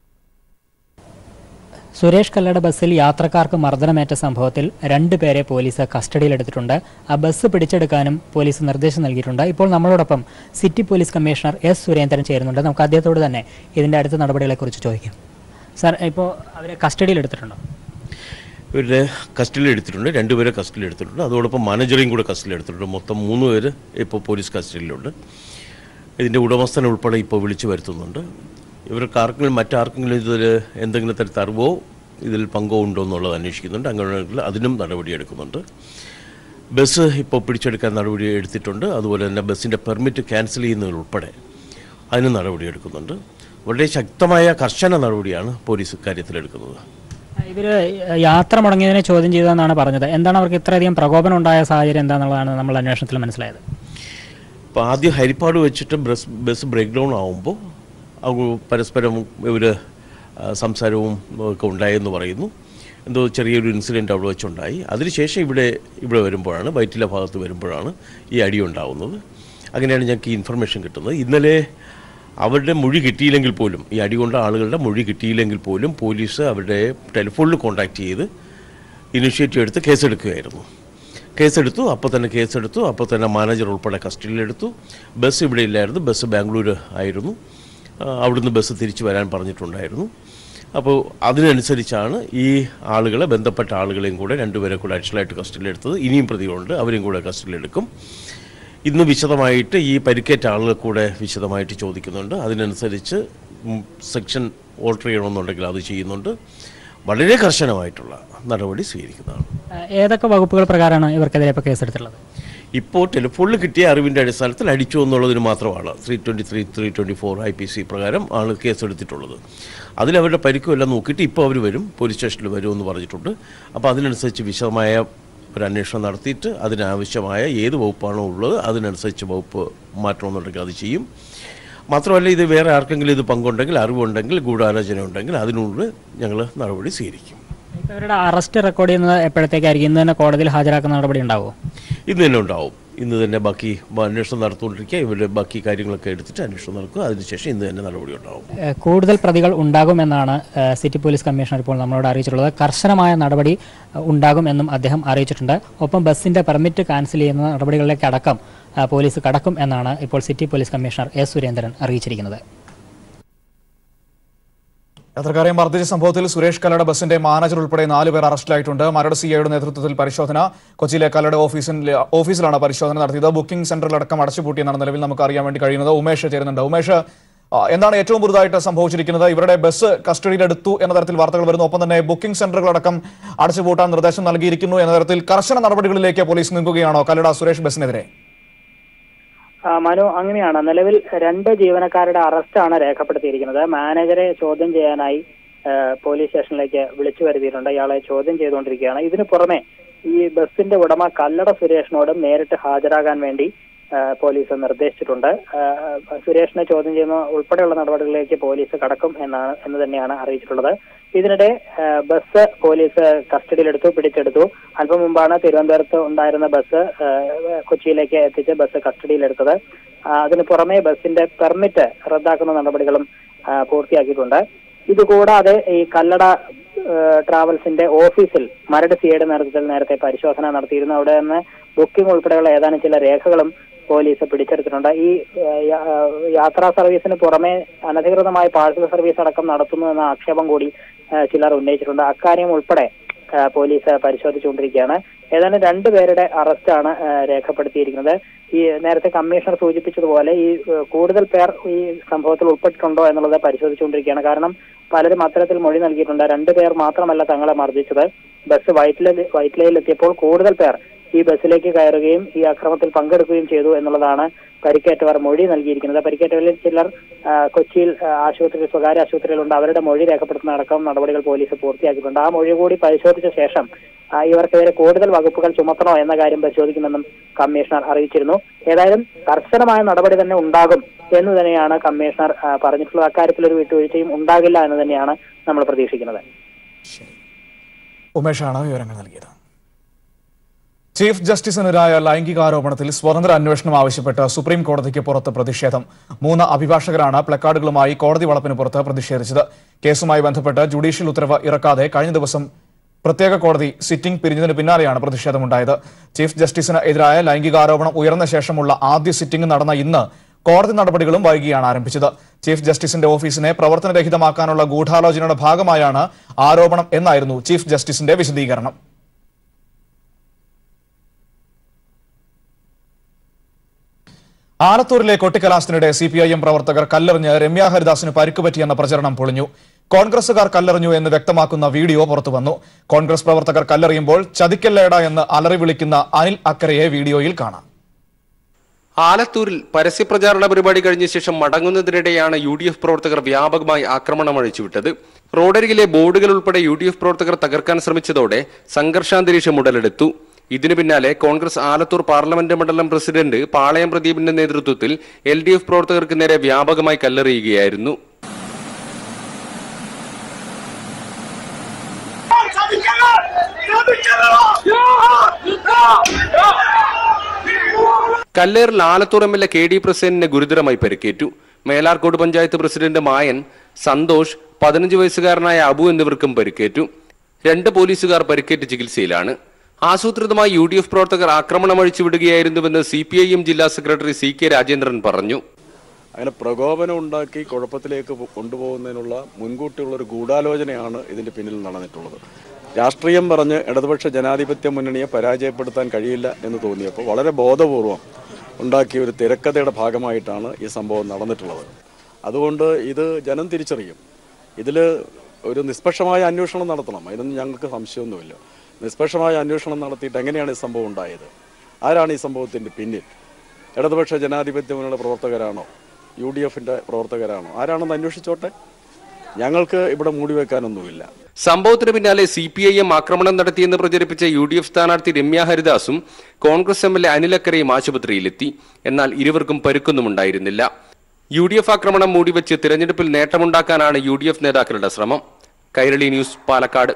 സുരേഷ് കല്ലട ബസ്സിൽ യാത്രക്കാർക്ക് മർദ്ദനമേറ്റ സംഭവത്തിൽ രണ്ടുപേരെ പോലീസ് കസ്റ്റഡിയിലെടുത്തിട്ടുണ്ട് ആ ബസ് പിടിച്ചെടുക്കാനും പോലീസ് നിർദ്ദേശം നൽകിയിട്ടുണ്ട് ഇപ്പോൾ നമ്മളോടൊപ്പം city police commissioner S Surendran ചേരുന്നുണ്ട് നമുക്ക് അദ്ദേഹത്തോട് തന്നെ ഇതിന്റെ അടുത്ത നടപടികളെക്കുറിച്ച് ചോദിക്കാം സാർ ഇപ്പോൾ അവരെ കസ്റ്റഡിയിലെടുത്തിട്ടുണ്ടോ ഇവരുടെ കസ്റ്റഡിയിൽ എടുത്തിട്ടുണ്ട് രണ്ടുപേരെ കസ്റ്റഡിയിൽ എടുത്തിട്ടുണ്ട് അതോടൊപ്പം മാനേജറെയും കൂടെ കസ്റ്റഡിയിൽ എടുത്തിട്ടുണ്ട് മൊത്തം മൂന്ന് പേര് ഇപ്പോൾ പോലീസ് കസ്റ്റഡിയിലുണ്ട് ഇതിൻ്റെ ഉടമസ്ഥനെ ഉൾപ്പെടെ ഇപ്പോൾ വിളിച്ചു വരുത്തുന്നുണ്ട് ഇവർക്ക് ആർക്കെങ്കിലും മറ്റാർക്കെങ്കിലും ഇതിൽ എന്തെങ്കിലും തരത്തിൽ അറിവോ ഇതിൽ പങ്കോ ഉണ്ടോ എന്നുള്ളത് അന്വേഷിക്കുന്നുണ്ട് അങ്ങനെയാണെങ്കിൽ അതിനും നടപടിയെടുക്കുന്നുണ്ട് ബസ് ഇപ്പോൾ പിടിച്ചെടുക്കാൻ നടപടി എടുത്തിട്ടുണ്ട് അതുപോലെ തന്നെ ബസ്സിൻ്റെ പെർമിറ്റ് ക്യാൻസൽ ചെയ്യുന്നതിലുൾപ്പെടെ അതിനും നടപടിയെടുക്കുന്നുണ്ട് വളരെ ശക്തമായ കർശന നടപടിയാണ് പോലീസ് ഇക്കാര്യത്തിലെടുക്കുന്നത് ഇവർ യാത്ര മുടങ്ങിയതിനെ ചോദ്യം ചെയ്തതെന്നാണ് പറഞ്ഞത് എന്താണ് അവർക്ക് ഇത്രയധികം പ്രകോപനം ഉണ്ടായ സാഹചര്യം എന്താണെന്നുള്ളതാണ് നമ്മൾ അന്വേഷണത്തിൽ മനസ്സിലായത് അപ്പോൾ ആദ്യം ഹരിപ്പാട് വെച്ചിട്ട് ബസ് ബസ് ബ്രേക്ക് ഡൗൺ ആകുമ്പോൾ അവർ പരസ്പരം ഇവർ സംസാരവും ഒക്കെ ഉണ്ടായെന്ന് പറയുന്നു എന്തോ ചെറിയൊരു ഇൻസിഡൻറ്റ് അവിടെ വെച്ചുണ്ടായി അതിനുശേഷം ഇവിടെ ഇവിടെ വരുമ്പോഴാണ് വയറ്റിലെ ഭാഗത്ത് വരുമ്പോഴാണ് ഈ അടി ഉണ്ടാവുന്നത് അങ്ങനെയാണ് ഞങ്ങൾക്ക് ഈ ഇൻഫർമേഷൻ കിട്ടുന്നത് ഇന്നലെ അവരുടെ മൊഴി കിട്ടിയില്ലെങ്കിൽ പോലും ഈ അടി കൊണ്ട ആളുകളുടെ മൊഴി കിട്ടിയില്ലെങ്കിൽ പോലും പോലീസ് അവരുടെ ടെലിഫോണിൽ കോൺടാക്ട് ചെയ്ത് ഇനിഷ്യേറ്റീവ് എടുത്ത് കേസെടുക്കുകയായിരുന്നു കേസെടുത്തു അപ്പോൾ തന്നെ കേസെടുത്തു അപ്പോൾ തന്നെ മാനേജർ ഉൾപ്പെടെ കസ്റ്റഡിയിലെടുത്തു ബസ് ഇവിടെ ഇല്ലായിരുന്നു ബസ് ബാംഗ്ലൂർ ആയിരുന്നു ആ, അവിടുന്ന് ബസ് തിരിച്ചു വരാൻ പറഞ്ഞിട്ടുണ്ടായിരുന്നു അപ്പോൾ അതിനനുസരിച്ചാണ് ഈ ആളുകളെ ബന്ധപ്പെട്ട ആളുകളെയും കൂടെ രണ്ടുപേരെ കൂടെ അഡീഷണലായിട്ട് കസ്റ്റഡിയിലെടുത്തത് ഇനിയും പ്രതികളുണ്ട് അവരെയും കൂടെ കസ്റ്റഡിയിലെടുക്കും ഇന്ന് വിശദമായിട്ട് ഈ പരിക്കേറ്റ ആളുകളെ കൂടെ വിശദമായിട്ട് ചോദിക്കുന്നുണ്ട് അതിനനുസരിച്ച് ഉം, സെക്ഷൻ ഓൾട്ടർ ചെയ്യണമെന്നുണ്ടെങ്കിൽ അത് ചെയ്യുന്നുണ്ട് വളരെ കർശനമായിട്ടുള്ള നടപടി സ്വീകരിക്കുന്നതാണ് ഏഹ് ഏതൊക്കെ വകുപ്പുകൾ പ്രകാരമാണ് ഇവർക്കെതിരെ ഇപ്പോൾ കേസെടുത്തിട്ടുള്ളത് ഇപ്പോൾ ടെലിഫോണിൽ കിട്ടിയ അറിവിൻ്റെ അടിസ്ഥാനത്തിൽ അടിച്ചു എന്നുള്ളതിന് മാത്രമാണ് three twenty three three twenty four I P C പ്രകാരം ആണ് കേസെടുത്തിട്ടുള്ളത് അതിലവരുടെ പരിക്കും എല്ലാം നോക്കിയിട്ട് ഇപ്പോൾ അവർ വരും പോലീസ് സ്റ്റേഷനിൽ വരുമെന്ന് പറഞ്ഞിട്ടുണ്ട് അപ്പോൾ അതിനനുസരിച്ച് വിശദമായ ഒരു അന്വേഷണം നടത്തിയിട്ട് അതിനാവശ്യമായ ഏത് വകുപ്പാണോ ഉള്ളത് അതിനനുസരിച്ച് വകുപ്പ് മാറ്റണമെന്നുണ്ടെങ്കിൽ അത് ചെയ്യും മാത്രമല്ല ഇത് വേറെ ആർക്കെങ്കിലും ഇത് പങ്കുണ്ടെങ്കിൽ അറിവുണ്ടെങ്കിൽ ഗൂഢാലോചന ഉണ്ടെങ്കിൽ അതിനുള്ളിൽ ഞങ്ങൾ നടപടി സ്വീകരിക്കും ഇപ്പോൾ ഇവരുടെ അറസ്റ്റ് റെക്കോർഡ് ചെയ്യുന്നത് എപ്പോഴത്തേക്കായിരിക്കും ഇന്ന് തന്നെ കോടതിയിൽ ഹാജരാക്കുന്ന നടപടി ഉണ്ടാവുമോ ഇന്ന് തന്നെ ഉണ്ടാവും ഇന്ന് തന്നെ ബാക്കി അന്വേഷണം നടത്തുകൊണ്ടിരിക്കുക ഇവരുടെ ബാക്കി കാര്യങ്ങളൊക്കെ എടുത്തിട്ട് അന്വേഷണം നടക്കുക അതിനുശേഷം ഇന്ന് തന്നെ നടപടി ഉണ്ടാവും ഏഹ് കൂടുതൽ പ്രതികൾ ഉണ്ടാകുമെന്നാണ് ഏഹ് സിറ്റി പോലീസ് കമ്മീഷണർ ഇപ്പോൾ നമ്മളോട് അറിയിച്ചിട്ടുള്ളത് കർശനമായ നടപടി ഏഹ് ഉണ്ടാകും എന്നും അദ്ദേഹം അറിയിച്ചിട്ടുണ്ട് ഒപ്പം ബസ്സിന്റെ പെർമിറ്റ് ക്യാൻസൽ ചെയ്യുന്ന നടപടികളിലേക്ക് അടക്കം ഏഹ് പോലീസ് കടക്കും എന്നാണ് ഇപ്പോൾ city police commissioner S Surendran അറിയിച്ചിരിക്കുന്നത് യാത്രക്കാരെ മർദ്ദിച്ച സംഭവത്തിൽ സുരേഷ് കല്ലട ബസിന്റെ മാനേജർ ഉൾപ്പെടെ നാല് പേർ അറസ്റ്റിലായിട്ടുണ്ട് മരട് സിഐയുടെ നേതൃത്വത്തിൽ പരിശോധന കൊച്ചിയിലെ കല്ലട ഓഫീസിൽ ഓഫീസിലാണ് പരിശോധന നടത്തിയത് ബുക്കിംഗ് സെന്ററിലടക്കം അടച്ചുപൂട്ടിയെന്നാണ് നിലവിൽ നമുക്ക് അറിയാൻ വേണ്ടി കഴിയുന്നത് ഉമേഷ് ചേരുന്നുണ്ട് ഉമേഷ് ആ, എന്താണ് ഏറ്റവും പുതുതായിട്ട് സംഭവിച്ചിരിക്കുന്നത് ഇവരുടെ ബസ് കസ്റ്റഡിയിലെടുത്തു എന്ന തരത്തിൽ വാർത്തകൾ വരുന്നു ഒപ്പം തന്നെ ബുക്കിംഗ് സെന്ററുകളടക്കം അടച്ചുപൂട്ടാൻ നിർദ്ദേശം നൽകിയിരിക്കുന്നു എന്ന തരത്തിൽ കർശന നടപടികളിലേക്ക് പോലീസ് നീങ്ങുകയാണോ കല്ലട സുരേഷ് ബസിനെതിരെ ആ, മനു അങ്ങനെയാണ് നിലവിൽ രണ്ട് ജീവനക്കാരുടെ അറസ്റ്റാണ് രേഖപ്പെടുത്തിയിരിക്കുന്നത് മാനേജറെ ചോദ്യം ചെയ്യാനായി ആ, പോലീസ് സ്റ്റേഷനിലേക്ക് വിളിച്ചു വരുത്തിയിട്ടുണ്ട് ഇയാളെ ചോദ്യം ചെയ്തുകൊണ്ടിരിക്കുകയാണ് ഇതിനു പുറമെ ഈ ബസിന്റെ ഉടമ കല്ലട സുരേഷിനോടും നേരിട്ട് ഹാജരാകാൻ വേണ്ടി ആ, പോലീസ് നിർദ്ദേശിച്ചിട്ടുണ്ട് ആ, സുരേഷിനെ ചോദ്യം ചെയ്യുന്ന ഉൾപ്പെടെയുള്ള നടപടികളിലേക്ക് പോലീസ് കടക്കും എന്നാണ് എന്ന് തന്നെയാണ് അറിയിച്ചിട്ടുള്ളത് ഇതിനിടെ ആ, ബസ് പോലീസ് കസ്റ്റഡിയിലെടുത്തു പിടിച്ചെടുത്തു അല്പം മുമ്പാണ് തിരുവനന്തപുരത്ത് ഉണ്ടായിരുന്ന ബസ് ആ, കൊച്ചിയിലേക്ക് എത്തിച്ച് ബസ് കസ്റ്റഡിയിലെടുത്തത് ആ, അതിന് പുറമെ ബസിന്റെ പെർമിറ്റ് റദ്ദാക്കുന്ന നടപടികളും ആ, പൂർത്തിയാക്കിയിട്ടുണ്ട് ഇതുകൂടാതെ ഈ കല്ലട ആ, ട്രാവൽസിന്റെ ഓഫീസിൽ മരട് സിയുടെ നേതൃത്വത്തിൽ നേരത്തെ പരിശോധന നടത്തിയിരുന്നു അവിടെ നിന്ന് ബുക്കിംഗ് ഉൾപ്പെടെയുള്ള ഏതാനും ചില രേഖകളും പോലീസ് പിടിച്ചെടുത്തിട്ടുണ്ട് ഈ ഏഹ്, യാ- ഏഹ്, യാത്രാ സർവീസിന് പുറമെ അനധികൃതമായ പാഴ്സൽ സർവീസ് അടക്കം നടത്തുന്നു എന്ന ആക്ഷേപം കൂടി ഏഹ്, ചിലർ ഉന്നയിച്ചിട്ടുണ്ട് അക്കാര്യം ഉൾപ്പെടെ ഏഹ്, പോലീസ് പരിശോധിച്ചുകൊണ്ടിരിക്കുകയാണ് ഏതാണ്ട് രണ്ടുപേരുടെ അറസ്റ്റാണ് ഏഹ്, രേഖപ്പെടുത്തിയിരിക്കുന്നത് ഈ നേരത്തെ കമ്മീഷണർ സൂചിപ്പിച്ചതുപോലെ ഈ ഏഹ്, കൂടുതൽ പേർ ഈ സംഭവത്തിൽ ഉൾപ്പെട്ടിട്ടുണ്ടോ എന്നുള്ളത് പരിശോധിച്ചുകൊണ്ടിരിക്കുകയാണ് കാരണം പലരും അത്തരത്തിൽ മൊഴി നൽകിയിട്ടുണ്ട് രണ്ടുപേർ മാത്രമല്ല തങ്ങളെ മർദ്ദിച്ചത് ബസ് വൈറ്റില വൈറ്റിലയിലെത്തിയപ്പോൾ കൂടുതൽ പേർ ഈ ബസ്സിലേക്ക് കയറുകയും ഈ അക്രമത്തിൽ പങ്കെടുക്കുകയും ചെയ്തു എന്നുള്ളതാണ് പരിക്കേറ്റവർ മൊഴി നൽകിയിരിക്കുന്നത് പരിക്കേറ്റവരിൽ ചിലർ ആ, കൊച്ചിയിൽ ആ, ആശുപത്രിയിൽ സ്വകാര്യ ആശുപത്രിയിലുണ്ട് അവരുടെ മൊഴി രേഖപ്പെടുത്തുന്ന അടക്കം നടപടികൾ പോലീസ് പൂർത്തിയാക്കിയിട്ടുണ്ട് ആ മൊഴി കൂടി പരിശോധിച്ച ശേഷം ആ, ഇവർക്കെതിരെ കൂടുതൽ വകുപ്പുകൾ ചുമത്തണോ എന്ന കാര്യം പരിശോധിക്കുമെന്നും കമ്മീഷണർ അറിയിച്ചിരുന്നു ഏതായാലും കർശനമായ നടപടി തന്നെ ഉണ്ടാകും എന്ന് തന്നെയാണ് കമ്മീഷണർ ആ, പറഞ്ഞിട്ടുള്ളത് അക്കാര്യത്തിൽ ഒരു വിട്ടുവീഴ്ചയും ഉണ്ടാകില്ല എന്ന് തന്നെയാണ് നമ്മൾ പ്രതീക്ഷിക്കുന്നത് ഉമേഷാണ് വിവരങ്ങൾ നൽകിയത് ചീഫ് ജസ്റ്റിസിനെതിരായ ലൈംഗികാരോപണത്തിൽ സ്വതന്ത്ര അന്വേഷണം ആവശ്യപ്പെട്ട് സുപ്രീം കോടതിക്ക് പുറത്ത് പ്രതിഷേധം മൂന്ന് അഭിഭാഷകരാണ് പ്ലക്കാർഡുകളുമായി കോടതി വളപ്പിന് പുറത്ത് പ്രതിഷേധിച്ചത് കേസുമായി ബന്ധപ്പെട്ട് ജുഡീഷ്യൽ ഉത്തരവ് ഇറക്കാതെ കഴിഞ്ഞ ദിവസം പ്രത്യേക കോടതി സിറ്റിംഗ് പിരിഞ്ഞതിന് പിന്നാലെയാണ് പ്രതിഷേധമുണ്ടായത് ചീഫ് ജസ്റ്റിസിന് എതിരായ ലൈംഗികാരോപണം ഉയർന്ന ശേഷമുള്ള ആദ്യ സിറ്റിംഗ് നടന്ന ഇന്ന് കോടതി നടപടികളും വൈകിയാണ് ആരംഭിച്ചത് ചീഫ് ജസ്റ്റിസിന്റെ ഓഫീസിനെ പ്രവർത്തനരഹിതമാക്കാനുള്ള ഗൂഢാലോചനയുടെ ഭാഗമായാണ് ആരോപണം എന്നായിരുന്നു ചീഫ് ജസ്റ്റിസിന്റെ വിശദീകരണം ആലത്തൂരിലെ കൊട്ടിക്കലാശത്തിനിടെ സി പി ഐ എം പ്രവർത്തകർ കല്ലെറിഞ്ഞ് രമ്യ ഹരിദാസിന് പരിക്കുപറ്റിയെന്ന പ്രചരണം പൊളിഞ്ഞു കോൺഗ്രസുകാർ കല്ലെറിഞ്ഞു എന്ന് വ്യക്തമാക്കുന്ന വീഡിയോ പുറത്തുവന്നു കോൺഗ്രസ് പ്രവർത്തകർ കല്ലെറിയുമ്പോൾ ചതിക്കല്ലേട എന്ന് അലറി വിളിക്കുന്ന അനിൽ അക്കരയെ വീഡിയോയിൽ കാണാം ആലത്തൂരിൽ പരസ്യപ്രചാരണ പരിപാടി കഴിഞ്ഞ ശേഷം മടങ്ങുന്നതിനിടെയാണ് യു ഡി എഫ് പ്രവർത്തകർ വ്യാപകമായി ആക്രമണം അഴിച്ചുവിട്ടത് റോഡരികിലെ ബോർഡുകൾ ഉൾപ്പെടെ യു ഡി എഫ് പ്രവർത്തകർ തകർക്കാൻ ശ്രമിച്ചതോടെ സംഘർഷാന്തരീക്ഷം ഉടലെടുത്തു ഇതിനു പിന്നാലെ കോൺഗ്രസ് ആലത്തൂർ പാർലമെന്റ് മണ്ഡലം പ്രസിഡന്റ് പാളയം പ്രദീപിന്റെ നേതൃത്വത്തിൽ എൽ ഡി എഫ് പ്രവർത്തകർക്ക് നേരെ വ്യാപകമായി കല്ലെറിയുകയായിരുന്നു കല്ലേറിൽ Alathur M L A K D പ്രസേനിന് ഗുരുതരമായി പരിക്കേറ്റു മേലാർക്കോട് പഞ്ചായത്ത് പ്രസിഡന്റ് മായൻ സന്തോഷ് പതിനഞ്ച് വയസ്സുകാരനായ അബു എന്നിവർക്കും പരിക്കേറ്റു രണ്ട് പോലീസുകാർ പരിക്കേറ്റ് ചികിത്സയിലാണ് ആസൂത്രിതമായി യു ഡി എഫ് പ്രവർത്തകർ ആക്രമണം അഴിച്ചുവിടുകയായിരുന്നുവെന്ന് സി പി ഐ എം ജില്ലാ സെക്രട്ടറി സി കെ രാജേന്ദ്രൻ പറഞ്ഞു അങ്ങനെ പ്രകോപനം ഉണ്ടാക്കി കുഴപ്പത്തിലേക്ക് പോ- കൊണ്ടുപോകുന്നതിനുള്ള മുൻകൂട്ടിയുള്ള ഒരു ഗൂഢാലോചനയാണ് ഇതിന്റെ പിന്നിൽ നടന്നിട്ടുള്ളത് രാഷ്ട്രീയം പറഞ്ഞ് ഇടതുപക്ഷ ജനാധിപത്യ മുന്നണിയെ പരാജയപ്പെടുത്താൻ കഴിയില്ല എന്ന് തോന്നിയപ്പോൾ വളരെ ബോധപൂർവം ഉണ്ടാക്കിയ ഒരു തിരക്കഥയുടെ ഭാഗമായിട്ടാണ് ഈ സംഭവം നടന്നിട്ടുള്ളത് അതുകൊണ്ട് ഇത് ജനം തിരിച്ചറിയും ഇതിൽ ഒരു നിഷ്പക്ഷമായ അന്വേഷണം നടത്തണം അതിനൊന്നും ഞങ്ങൾക്ക് സംശയമൊന്നുമില്ല നിഷ്പക്ഷമായ അന്വേഷണം നടത്തിയിട്ട് എങ്ങനെയാണ് ഈ സംഭവം ഉണ്ടായത് ആരാണ് ഈ സംഭവത്തിൻ്റെ പിന്നിൽ ഇടതുപക്ഷ ജനാധിപത്യ മുന്നണിയുടെ പ്രവർത്തകരാണോ യു ഡി എഫിൻ്റെ പ്രവർത്തകരാണോ ആരാണെന്ന് അന്വേഷിച്ചോട്ടെ ഞങ്ങൾക്ക് ഇവിടെ മൂടിവെക്കാനൊന്നുമില്ല സംഭവത്തിന് പിന്നാലെ സി പി ഐ എം ആക്രമണം നടത്തിയെന്ന് പ്രചരിപ്പിച്ച യു ഡി എഫ് സ്ഥാനാർത്ഥി രമ്യ ഹരിദാസും കോൺഗ്രസ് എം എൽ എ അനിലക്കരയും ആശുപത്രിയിലെത്തി എന്നാൽ ഇരുവർക്കും പരുക്കൊന്നും ഉണ്ടായിരുന്നില്ല യു ഡി എഫ് ആക്രമണം മൂടിവെച്ച് തിരഞ്ഞെടുപ്പിൽ നേട്ടമുണ്ടാക്കാനാണ് യു ഡി എഫ് നേതാക്കളുടെ ശ്രമം കൈരളി ന്യൂസ് പാലക്കാട്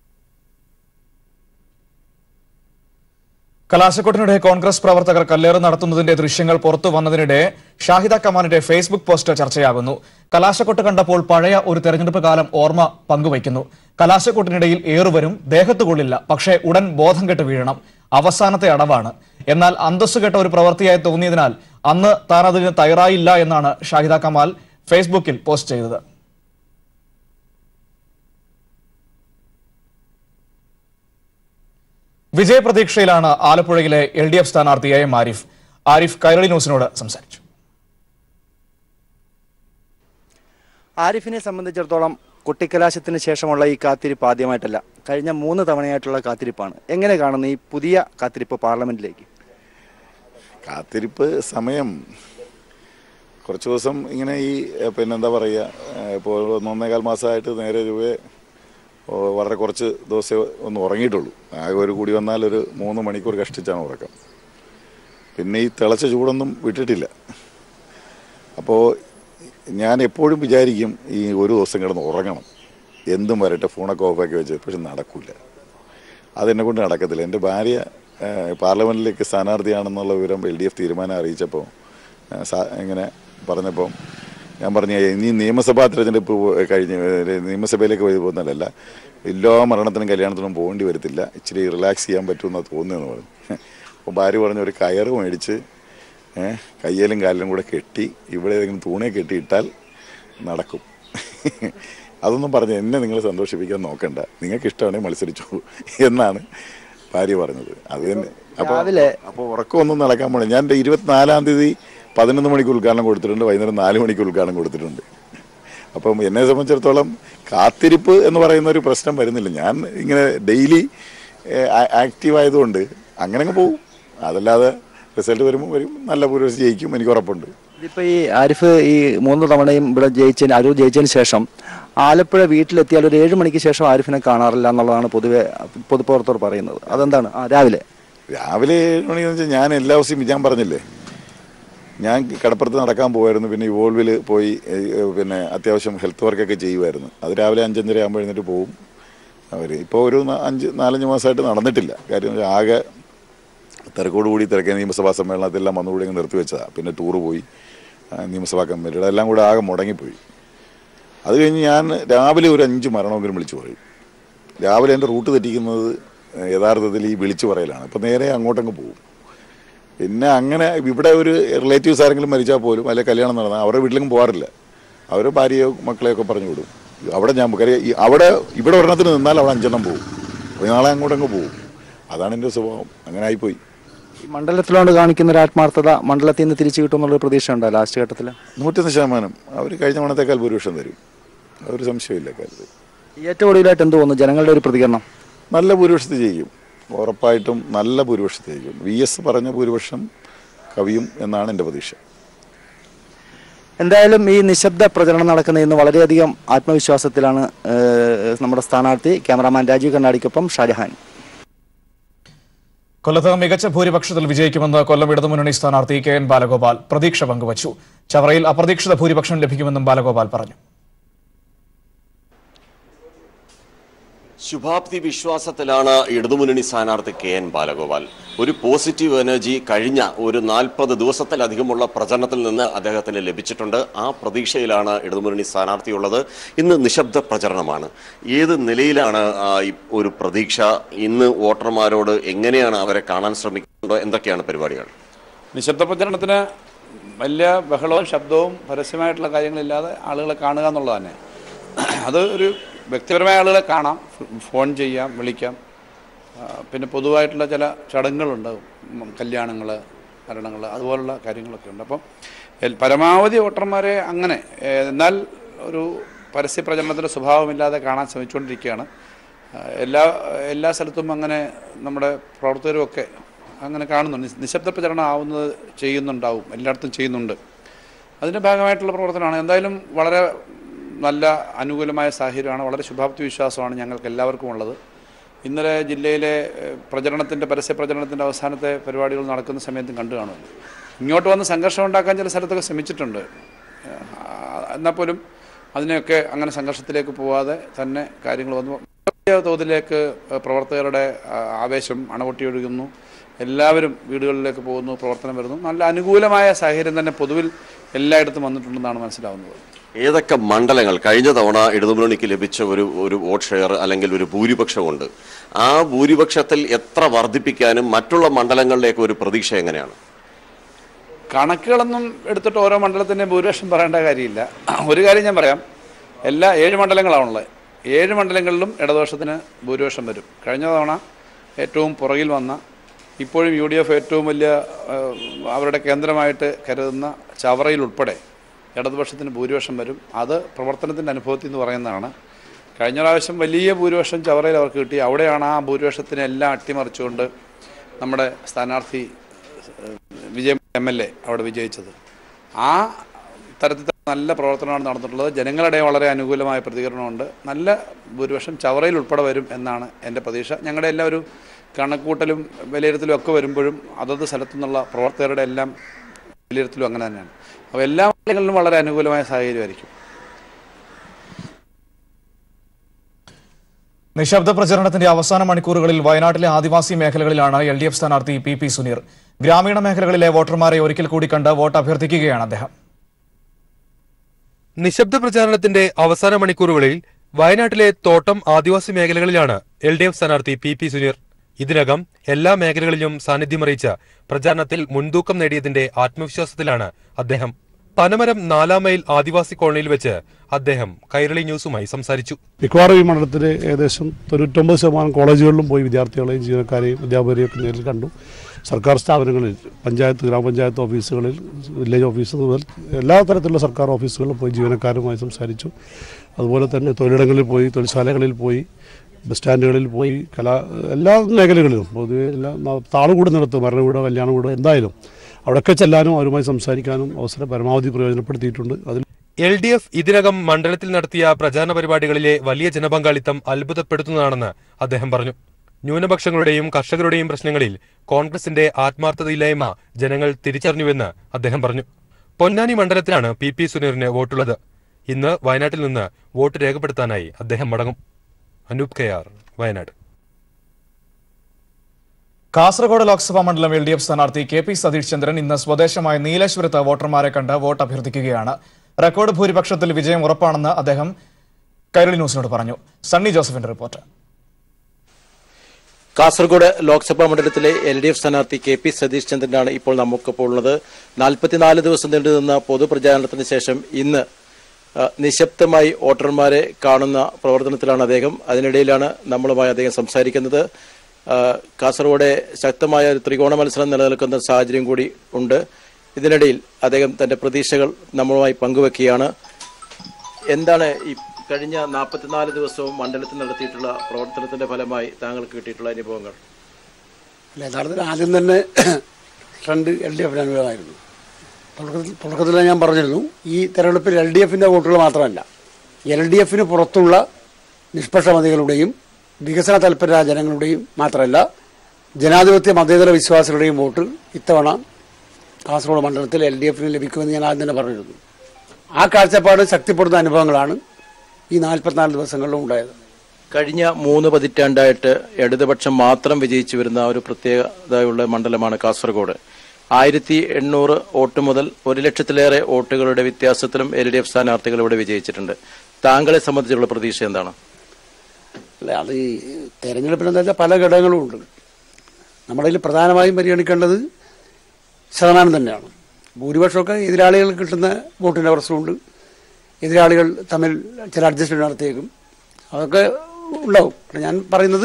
കലാശക്കൊട്ടിനിടെ കോൺഗ്രസ് പ്രവർത്തകർ കല്ലേറ് നടത്തുന്നതിന്റെ ദൃശ്യങ്ങൾ പുറത്തു വന്നതിനിടെ ഷാഹിദ കമാനിന്റെ ഫേസ്ബുക്ക് പോസ്റ്റ് ചർച്ചയാകുന്നു കലാശക്കൊട്ട് കണ്ടപ്പോൾ പഴയ ഒരു തെരഞ്ഞെടുപ്പ് കാലം ഓർമ്മ പങ്കുവയ്ക്കുന്നു കലാശക്കൊട്ടിനിടയിൽ ഏറുവരും ദേഹത്ത് കൊള്ളില്ല പക്ഷേ ഉടൻ ബോധം കെട്ട് വീഴണം അവസാനത്തെ അടവാണ് എന്നാൽ അന്തസ്സ് കെട്ട ഒരു പ്രവൃത്തിയായി തോന്നിയതിനാൽ അന്ന് താൻ അതിന് തയ്യാറായില്ല എന്നാണ് ഷാഹിദ കമാൽ ഫേസ്ബുക്കിൽ പോസ്റ്റ് ചെയ്തത് വിജയപ്രതീക്ഷയിലാണ് ആലപ്പുഴയിലെ എൽ ഡി എഫ് സ്ഥാനാർത്ഥി എ എം ആരിഫ് ആരിഫ് കൈരളി ന്യൂസിനോട് സംസാരിച്ചു ആരിഫിനെ സംബന്ധിച്ചിടത്തോളം കുട്ടിക്കലാശത്തിന് ശേഷമുള്ള ഈ കാത്തിരിപ്പ് ആദ്യമായിട്ടല്ല കഴിഞ്ഞ മൂന്ന് തവണയായിട്ടുള്ള കാത്തിരിപ്പാണ് എങ്ങനെ കാണുന്നു ഈ പുതിയ കാത്തിരിപ്പ് പാർലമെന്റിലേക്ക് കാത്തിരിപ്പ് സമയം കുറച്ച് ദിവസം ഇങ്ങനെ ഈ ഏഹ്, പിന്നെ എന്താ പറയുക ഏഹ്, ഇപ്പോൾ ഒന്നൊന്നേകാൽ മാസമായിട്ട് നേരെ രൂപയെ ഓ, വളരെ കുറച്ച് ദിവസമേ ഒന്ന് ഉറങ്ങിയിട്ടുള്ളൂ ആകെ ഒരു കൂടി വന്നാൽ ഒരു മൂന്ന് മണിക്കൂർ കഷ്ടിച്ചാണ് ഉറക്കം പിന്നെ ഈ തിളച്ച ചൂടൊന്നും വിട്ടിട്ടില്ല അപ്പോൾ ഞാൻ എപ്പോഴും വിചാരിക്കും ഈ ഒരു ദിവസം കിടന്ന് ഉറങ്ങണം എന്തും വരട്ടെ ഫോണൊക്കെ ഓഫാക്കി വെച്ച് പക്ഷെ നടക്കില്ല അതെന്നെ കൊണ്ട് നടക്കത്തില്ല എൻ്റെ ഭാര്യ ഏഹ്, പാർലമെൻറ്റിലേക്ക് സ്ഥാനാർത്ഥിയാണെന്നുള്ള വിവരം എൽ ഡി എഫ് തീരുമാനം അറിയിച്ചപ്പോൾ ഏഹ്, സാ- ഇങ്ങനെ പറഞ്ഞപ്പോൾ ഞാൻ പറഞ്ഞു ഇനി നിയമസഭാ തിരഞ്ഞെടുപ്പ് പോ- കഴിഞ്ഞ് ഏഹ്, നിയമസഭയിലേക്ക് പോയി പോകുന്നതല്ല എല്ലാ മരണത്തിനും കല്യാണത്തിനും പോകേണ്ടി വരത്തില്ല ഇച്ചിരി റിലാക്സ് ചെയ്യാൻ പറ്റുമെന്നാണ് തോന്നുന്നതെന്ന് പറഞ്ഞു അപ്പോൾ ഭാര്യ പറഞ്ഞു ഒരു കയറ് മേടിച്ച് ഏഹ് കയ്യിലും കാലിലും കൂടെ കെട്ടി ഇവിടെ ഏതെങ്കിലും തൂണെ കെട്ടിയിട്ടാൽ നടക്കും അതൊന്നും പറഞ്ഞ് എന്നെ നിങ്ങൾ സന്തോഷിപ്പിക്കാൻ നോക്കണ്ട നിങ്ങൾക്ക് ഇഷ്ടമാണെങ്കിൽ മത്സരിച്ചു എന്നാണ് ഭാര്യ പറഞ്ഞത് അത് തന്നെ അപ്പോൾ രാവിലെ- അപ്പോൾ ഉറക്കമൊന്നും നടക്കാൻ പോണേ ഞാൻ എൻ്റെ ഇരുപത്തിനാലാം തീയതി പതിനൊന്ന് മണിക്ക് ഉദ്ഘാടനം കൊടുത്തിട്ടുണ്ട് വൈകുന്നേരം നാല് മണിക്ക് ഉദ്ഘാടനം കൊടുത്തിട്ടുണ്ട് അപ്പം എന്നെ സംബന്ധിച്ചിടത്തോളം കാത്തിരിപ്പ് എന്ന് പറയുന്ന ഒരു പ്രശ്നം വരുന്നില്ല ഞാൻ ഇങ്ങനെ ഡെയിലി ആക്റ്റീവ് ആയതുകൊണ്ട് അങ്ങനെ അങ്ങ് പോകും അതല്ലാതെ റിസൾട്ട് വരുമ്പോൾ വരും നല്ല പുരോഗതി ജയിക്കും എനിക്ക് ഉറപ്പുണ്ട് ഇതിപ്പോ ഈ ആരിഫ് ഈ മൂന്ന് തവണയും ഇവിടെ ജയിച്ചതിന് അരൂർ ജയിച്ചതിന് ശേഷം ആലപ്പുഴ വീട്ടിലെത്തിയാൽ ഒരു ഏഴ് മണിക്ക് ശേഷം ആരിഫിനെ കാണാറില്ല എന്നുള്ളതാണ് പൊതുവെ പൊതുപ്രവർത്തകർ പറയുന്നത് അതെന്താണ് ആ രാവിലെ രാവിലെ ഏഴ് മണിന്ന് വെച്ചാൽ ഞാൻ എല്ലാ ദിവസവും ഞാൻ പറഞ്ഞില്ലേ ഞാൻ കടപ്പുറത്ത് നടക്കാൻ പോകുമായിരുന്നു പിന്നെ ഇവോൾവിൽ പോയി ഏഹ്, പിന്നെ അത്യാവശ്യം ഹെൽത്ത് വർക്കൊക്കെ ചെയ്യുമായിരുന്നു അത് രാവിലെ അഞ്ചഞ്ചര ആകുമ്പോൾ എഴുന്നേറ്റ് പോവും അവർ ഇപ്പോൾ ഒരു ന- അഞ്ച് നാലഞ്ച് മാസമായിട്ട് നടന്നിട്ടില്ല കാര്യം വെച്ചാൽ ആകെ തിരക്കോടുകൂടി തിരക്കേ നിയമസഭാ സമ്മേളനത്തെല്ലാം വന്നുകൂടി അങ്ങ് നിർത്തിവെച്ചതാണ് പിന്നെ ടൂറ് പോയി ആ, നിയമസഭാ കമ്മിറ്റിയുടെ എല്ലാം കൂടെ ആകെ മുടങ്ങിപ്പോയി അത് കഴിഞ്ഞ് ഞാൻ രാവിലെ ഒരു അഞ്ച് മരണമെങ്കിലും വിളിച്ചു പറയും രാവിലെ എൻ്റെ റൂട്ട് തെറ്റിക്കുന്നത് യഥാർത്ഥത്തിൽ ഈ വിളിച്ചു പറയലാണ് അപ്പം നേരെ അങ്ങോട്ടങ്ങ് പോകും പിന്നെ അങ്ങനെ ഇവിടെ ഒരു റിലേറ്റീവ്സ് ആരെങ്കിലും മരിച്ചാൽ പോലും അല്ലെ കല്യാണം നടന്നാൽ അവരുടെ വീട്ടിലേക്കും പോകാറില്ല അവർ ഭാര്യയോ മക്കളെയൊക്കെ പറഞ്ഞു വിടും അവിടെ ഞാൻ കാര്യം ഈ അവിടെ ഇവിടെ ഒരെണ്ണത്തിന് നിന്നാൽ അവിടെ അഞ്ചെണ്ണം പോകും അപ്പോൾ നാളെ അങ്ങോട്ടങ്ങ് പോകും അതാണ് എൻ്റെ സ്വഭാവം അങ്ങനെ ആയിപ്പോയി ഈ മണ്ഡലത്തിലോണ്ട് കാണിക്കുന്ന ഒരു ആത്മാർത്ഥത മണ്ഡലത്തിൽ നിന്ന് തിരിച്ചു കിട്ടുമെന്നുള്ളൊരു പ്രതീക്ഷ ഉണ്ടോ ലാസ്റ്റ് ഘട്ടത്തിൽ നൂറ്റൊന്ന് ശതമാനം അവർ കഴിഞ്ഞ തവണത്തേക്കാൾ ഭൂരിപക്ഷം തരും ഒരു സംശയമില്ല കാര്യത്തിൽ ഏറ്റവും ഒടുവിലായിട്ട് എന്ത് തോന്നുന്നു ജനങ്ങളുടെ ഒരു പ്രതികരണം നല്ല ഭൂരിപക്ഷത്തിൽ ജയിക്കും ഉറപ്പായിട്ടും നല്ല ഭൂരിപക്ഷത്തിൽ ജയിക്കും വി എസ് പറഞ്ഞ ഭൂരിപക്ഷം കവിയും എന്നാണ് എൻ്റെ പ്രതീക്ഷ എന്തായാലും ഈ നിശബ്ദ പ്രചരണം നടക്കുന്ന ഇന്ന് വളരെയധികം ആത്മവിശ്വാസത്തിലാണ് ഏഹ്, നമ്മുടെ സ്ഥാനാർത്ഥി ക്യാമറാമാൻ രാജീവ് കണ്ണാടിക്കൊപ്പം ഷാജഹാൻ കൊല്ലത്ത് മികച്ച ഭൂരിപക്ഷത്തിൽ വിജയിക്കുമെന്ന് കൊല്ലം ഇടതുമുന്നണി സ്ഥാനാർത്ഥി കെ എൻ ബാലഗോപാൽ പ്രതീക്ഷ പങ്കുവച്ചു ചവറയിൽ അപ്രതീക്ഷിത ഭൂരിപക്ഷം ലഭിക്കുമെന്നും ബാലഗോപാൽ പറഞ്ഞു ശുഭാപ്തി വിശ്വാസത്തിലാണ് ഇടതുമുന്നണി സ്ഥാനാർത്ഥി കെ എൻ ബാലഗോപാൽ ഒരു പോസിറ്റീവ് എനർജി കഴിഞ്ഞ ഒരു നാൽപ്പത് ദിവസത്തിലധികമുള്ള പ്രചരണത്തിൽ നിന്ന് അദ്ദേഹത്തിന് ലഭിച്ചിട്ടുണ്ട് ആ പ്രതീക്ഷയിലാണ് ഇടതുമുന്നണി സ്ഥാനാർത്ഥിയുള്ളത് ഇന്ന് നിശബ്ദ പ്രചരണമാണ് ഏത് നിലയിലാണ് ആ, ഈ ഒരു പ്രതീക്ഷ ഇന്ന് വോട്ടർമാരോട് എങ്ങനെയാണ് അവരെ കാണാൻ ശ്രമിക്കുന്നത് എന്തൊക്കെയാണ് പരിപാടികൾ നിശബ്ദ പ്രചരണത്തിന് വലിയ ബഹളവും ശബ്ദവും പരസ്യമായിട്ടുള്ള കാര്യങ്ങളില്ലാതെ ആളുകളെ കാണുക എന്നുള്ളത് തന്നെ അത് ഒരു വ്യക്തിപരമായ ആളുകളെ കാണാം ഫോൺ ചെയ്യാം വിളിക്കാം ആ, പിന്നെ പൊതുവായിട്ടുള്ള ചില ചടങ്ങുകളുണ്ടാവും കല്യാണങ്ങൾ മരണങ്ങൾ അതുപോലുള്ള കാര്യങ്ങളൊക്കെ ഉണ്ട് അപ്പം എൽ- പരമാവധി വോട്ടർമാരെ അങ്ങനെ ഏ, എന്നാൽ ഒരു പരസ്യ പ്രചരണത്തിൻ്റെ സ്വഭാവമില്ലാതെ കാണാൻ ശ്രമിച്ചുകൊണ്ടിരിക്കുകയാണ് ആ, എല്ലാ എല്ലാ സ്ഥലത്തും അങ്ങനെ നമ്മുടെ പ്രവർത്തകരും ഒക്കെ അങ്ങനെ കാണുന്നുണ്ട് നിശ്- നിശബ്ദ പ്രചരണം ആവുന്നത് ചെയ്യുന്നുണ്ടാവും എല്ലായിടത്തും ചെയ്യുന്നുണ്ട് അതിൻ്റെ ഭാഗമായിട്ടുള്ള പ്രവർത്തനമാണ് എന്തായാലും വളരെ നല്ല അനുകൂലമായ സാഹചര്യമാണ് വളരെ ശുഭാപ്തി വിശ്വാസമാണ് ഞങ്ങൾക്ക് എല്ലാവർക്കും ഉള്ളത് ഇന്നലെ ജില്ലയിലെ ഏഹ്, പ്രചരണത്തിൻ്റെ പരസ്യ പ്രചരണത്തിൻ്റെ അവസാനത്തെ പരിപാടികൾ നടക്കുന്ന സമയത്തും കണ്ടു കാണുമല്ലോ ഇങ്ങോട്ട് വന്ന് സംഘർഷം ഉണ്ടാക്കാൻ ചില സ്ഥലത്തൊക്കെ ശ്രമിച്ചിട്ടുണ്ട് ഏഹ്, എന്നാൽ പോലും അതിനെയൊക്കെ അങ്ങനെ സംഘർഷത്തിലേക്ക് പോവാതെ തന്നെ കാര്യങ്ങൾ വന്നു വലിയ തോതിലേക്ക് പ്രവർത്തകരുടെ ആ, ആവേശം അണപൊട്ടിയൊഴുകുന്നു എല്ലാവരും വീടുകളിലേക്ക് പോകുന്നു പ്രവർത്തനം വരുന്നു നല്ല അനുകൂലമായ സാഹചര്യം തന്നെ പൊതുവിൽ എല്ലായിടത്തും വന്നിട്ടുണ്ടെന്നാണ് മനസ്സിലാവുന്നത് ഏതൊക്കെ മണ്ഡലങ്ങൾ കഴിഞ്ഞ തവണ ഇടതുമുന്നണിക്ക് ലഭിച്ച ഒരു ഒരു വോട്ട് ഷെയർ അല്ലെങ്കിൽ ഒരു ഭൂരിപക്ഷമുണ്ട് ആ ഭൂരിപക്ഷത്തിൽ എത്ര വർദ്ധിപ്പിക്കാനും മറ്റുള്ള മണ്ഡലങ്ങളിലേക്ക് ഒരു പ്രതീക്ഷ എങ്ങനെയാണ് കണക്കുകളൊന്നും എടുത്തിട്ട് ഓരോ മണ്ഡലത്തിൻ്റെ ഭൂരിപക്ഷം പറയേണ്ട കാര്യമില്ല ഒരു കാര്യം ഞാൻ പറയാം എല്ലാ ഏഴ് മണ്ഡലങ്ങളാണുള്ളത് ഏഴ് മണ്ഡലങ്ങളിലും ഇടതുപക്ഷത്തിന് ഭൂരിപക്ഷം വരും കഴിഞ്ഞ തവണ ഏറ്റവും പുറകിൽ വന്ന ഇപ്പോഴും യു ഡി എഫ് ഏറ്റവും വലിയ ഏഹ്, അവരുടെ കേന്ദ്രമായിട്ട് കരുതുന്ന ചവറയിൽ ഉൾപ്പെടെ ഇടതുപക്ഷത്തിന് ഭൂരിപക്ഷം വരും അത് പ്രവർത്തനത്തിൻ്റെ അനുഭവത്തിൽ നിന്ന് പറയുന്നതാണ് കഴിഞ്ഞ പ്രാവശ്യം വലിയ ഭൂരിപക്ഷം ചവറയിൽ അവർക്ക് കിട്ടി അവിടെയാണ് ആ ഭൂരിപക്ഷത്തിനെ എല്ലാം അട്ടിമറിച്ചുകൊണ്ട് നമ്മുടെ സ്ഥാനാർത്ഥി ഏഹ്, വിജയം എം എൽ എ അവിടെ വിജയിച്ചത് ആ തരത്തിൽ നല്ല പ്രവർത്തനമാണ് നടന്നിട്ടുള്ളത് ജനങ്ങളുടെ വളരെ അനുകൂലമായ പ്രതികരണമുണ്ട് നല്ല ഭൂരിപക്ഷം ചവറയിൽ ഉൾപ്പെടെ വരും എന്നാണ് എൻ്റെ പ്രതീക്ഷ ഞങ്ങളുടെ എല്ലാ ഒരു കണക്കൂട്ടലും വിലയിരുത്തലും ഒക്കെ വരുമ്പോഴും അതത് സ്ഥലത്തു നിന്നുള്ള പ്രവർത്തകരുടെ എല്ലാം വിലയിരുത്തലും അങ്ങനെ തന്നെയാണ് അപ്പോൾ എല്ലാ മണ്ഡലങ്ങളിലും വളരെ അനുകൂലമായ സാഹചര്യമായിരിക്കും നിശബ്ദ പ്രചരണത്തിന്റെ അവസാന മണിക്കൂറുകളിൽ വയനാട്ടിലെ ആദിവാസി മേഖലകളിലാണ് എൽ ഡി എഫ് സ്ഥാനാർത്ഥി പി പി സുനീർ ഗ്രാമീണ മേഖലകളിലെ വോട്ടർമാരെ ഒരിക്കൽ കൂടി കണ്ട് വോട്ട് അഭ്യർത്ഥിക്കുകയാണ് അദ്ദേഹം നിശബ്ദ പ്രചാരണത്തിന്റെ അവസാന മണിക്കൂറുകളിൽ വയനാട്ടിലെ തോട്ടം ആദിവാസി മേഖലകളിലാണ് എൽ ഡി എഫ് സ്ഥാനാർത്ഥി പി പി സുനീർ ഇതിനകം എല്ലാ മേഖലകളിലും സാന്നിധ്യമറിയിച്ച് പ്രചാരണത്തിൽ മുൻതൂക്കം നേടിയതിന്റെ ആത്മവിശ്വാസത്തിലാണ് അദ്ദേഹം പനമരം നാലാം മൈൽ ആദിവാസി കോളനിയിൽ വെച്ച് അദ്ദേഹം കൈരളി ന്യൂസുമായി സംസാരിച്ചു മിക്കവാറും ഈ മണ്ഡലത്തിലെ ഏകദേശം തൊണ്ണൂറ്റൊമ്പത് ശതമാനം കോളേജുകളിലും പോയി വിദ്യാർത്ഥികളെയും ജീവനക്കാരെയും അധ്യാപകരെയും ഒക്കെ നേരിൽ കണ്ടു സർക്കാർ സ്ഥാപനങ്ങളിൽ പഞ്ചായത്ത് ഗ്രാമപഞ്ചായത്ത് ഓഫീസുകളിൽ വില്ലേജ് ഓഫീസ് മുതൽ എല്ലാ തരത്തിലുള്ള സർക്കാർ ഓഫീസുകളിലും പോയി ജീവനക്കാരുമായി സംസാരിച്ചു അതുപോലെ തന്നെ തൊഴിലിടങ്ങളിൽ പോയി തൊഴിൽശാലകളിൽ പോയി ബസ് സ്റ്റാൻഡുകളിൽ പോയി കലാ എല്ലാ മേഖലകളിലും പൊതുവെ എല്ലാ താളുകൂട് നടത്ത് മരണ വീടോ കല്യാണ വീടോ എന്തായാലും അവിടെയൊക്കെ ചെല്ലാനും അവരുമായി സംസാരിക്കാനും അവസരം പരമാവധി പ്രയോജനപ്പെടുത്തിയിട്ടുണ്ട് അതിൽ എൽ ഡി എഫ് ഇതിനകം മണ്ഡലത്തിൽ നടത്തിയ പ്രചാരണ പരിപാടികളിലെ വലിയ ജനപങ്കാളിത്തം അത്ഭുതപ്പെടുത്തുന്നതാണെന്ന് അദ്ദേഹം പറഞ്ഞു ന്യൂനപക്ഷങ്ങളുടെയും കർഷകരുടെയും പ്രശ്നങ്ങളിൽ കോൺഗ്രസിന്റെ ആത്മാർത്ഥതയില്ലായ്മ ജനങ്ങൾ തിരിച്ചറിഞ്ഞുവെന്ന് അദ്ദേഹം പറഞ്ഞു പൊന്നാനി മണ്ഡലത്തിലാണ് പി പി സുനീറിന് വോട്ടുള്ളത് ഇന്ന് വയനാട്ടിൽ നിന്ന് വോട്ട് രേഖപ്പെടുത്താനായി അദ്ദേഹം മടങ്ങും അനൂപ് കെ ആർ വയനാട് കാസർഗോഡ് ലോക്സഭാ മണ്ഡലം എൽ ഡി എഫ് സ്ഥാനാർത്ഥി കെ പി സതീഷ് ചന്ദ്രൻ ഇന്ന് സ്വദേശമായ നീലേശ്വരത്ത് വോട്ടർമാരെ കണ്ട് വോട്ട് അഭ്യർത്ഥിക്കുകയാണ് റെക്കോർഡ് ഭൂരിപക്ഷത്തിൽ വിജയം ഉറപ്പാണെന്ന് അദ്ദേഹം കൈരളി ന്യൂസിനോട് പറഞ്ഞു സണ്ണി ജോസഫിന്റെ റിപ്പോർട്ട് കാസർഗോഡ് ലോക്സഭാ മണ്ഡലത്തിലെ എൽ ഡി എഫ് സ്ഥാനാർത്ഥി കെ പി സതീഷ് ചന്ദ്രനാണ് ഇപ്പോൾ നമുക്കിപ്പോൾ ഉള്ളത് നാൽപ്പത്തിനാല് ദിവസം നീണ്ടുനിന്ന പൊതുപ്രചാരണത്തിന് ശേഷം ഇന്ന് ആ, നിശബ്ദമായി വോട്ടർമാരെ കാണുന്ന പ്രവർത്തനത്തിലാണ് അദ്ദേഹം അതിനിടയിലാണ് നമ്മളുമായി അദ്ദേഹം സംസാരിക്കുന്നത് ആ, കാസർഗോഡ് ശക്തമായ ഒരു ത്രികോണ മത്സരം നിലനിൽക്കുന്ന സാഹചര്യം കൂടി ഉണ്ട് ഇതിനിടയിൽ അദ്ദേഹം തന്റെ പ്രതീക്ഷകൾ നമ്മളുമായി പങ്കുവെക്കുകയാണ് എന്താണ് ഈ കഴിഞ്ഞ നാൽപ്പത്തിനാല് ദിവസവും മണ്ഡലത്തിൽ നടത്തിയിട്ടുള്ള പ്രവർത്തനത്തിന്റെ ഫലമായി താങ്കൾക്ക് കിട്ടിയിട്ടുള്ള അനുഭവങ്ങൾ അല്ല യഥാർത്ഥത്തിൽ ആദ്യം തന്നെ ട്രെൻഡ് എൽ ഡി എഫിന് അനുകൂലമായിരുന്നു തുടക്കത്തിൽ തുടക്കത്തിൽ ഞാൻ പറഞ്ഞിരുന്നു ഈ തെരഞ്ഞെടുപ്പിൽ എൽ ഡി എഫിൻ്റെ വോട്ടുകൾ മാത്രമല്ല എൽ ഡി എഫിന് പുറത്തുള്ള നിഷ്പക്ഷമതികളുടെയും വികസന തൽപരരായ ജനങ്ങളുടെയും മാത്രമല്ല ജനാധിപത്യ മതേതര വിശ്വാസികളുടെയും വോട്ട് ഇത്തവണ കാസർഗോഡ് മണ്ഡലത്തിൽ എൽ ഡി എഫിന് ലഭിക്കുമെന്ന് ഞാൻ ആദ്യം തന്നെ പറഞ്ഞിരുന്നു ആ കാഴ്ചപ്പാട് ശക്തിപ്പെടുന്ന അനുഭവങ്ങളാണ് ഈ നാൽപ്പത്തിനാല് ദിവസങ്ങളിലും ഉണ്ടായത് കഴിഞ്ഞ മൂന്ന് പതിറ്റാണ്ടായിട്ട് ഇടതുപക്ഷം മാത്രം വിജയിച്ചു വരുന്ന ഒരു പ്രത്യേകതയുള്ള മണ്ഡലമാണ് കാസർഗോഡ് ആയിരത്തി എണ്ണൂറ് വോട്ട് മുതൽ ഒരു ലക്ഷത്തിലേറെ വോട്ടുകളുടെ വ്യത്യാസത്തിലും എൽ ഡി എഫ് സ്ഥാനാർത്ഥികൾ ഇവിടെ വിജയിച്ചിട്ടുണ്ട് താങ്കളെ സംബന്ധിച്ചുള്ള പ്രതീക്ഷ എന്താണ് അല്ല അത് ഈ തെരഞ്ഞെടുപ്പിൽ എന്താ വെച്ചാൽ പല ഘടകങ്ങളും ഉണ്ട് നമ്മളതിൽ പ്രധാനമായും പരിഗണിക്കേണ്ടത് ശതമാനം തന്നെയാണ് ഭൂരിപക്ഷമൊക്കെ എതിരാളികൾക്ക് കിട്ടുന്ന വോട്ടിൻ്റെ പ്രശ്നമുണ്ട് എതിരാളികൾ തമ്മിൽ ചില അഡ്ജസ്റ്റ്മെന്റ് നടത്തിയേക്കും അതൊക്കെ ഉണ്ടാവും പക്ഷെ ഞാൻ പറയുന്നത്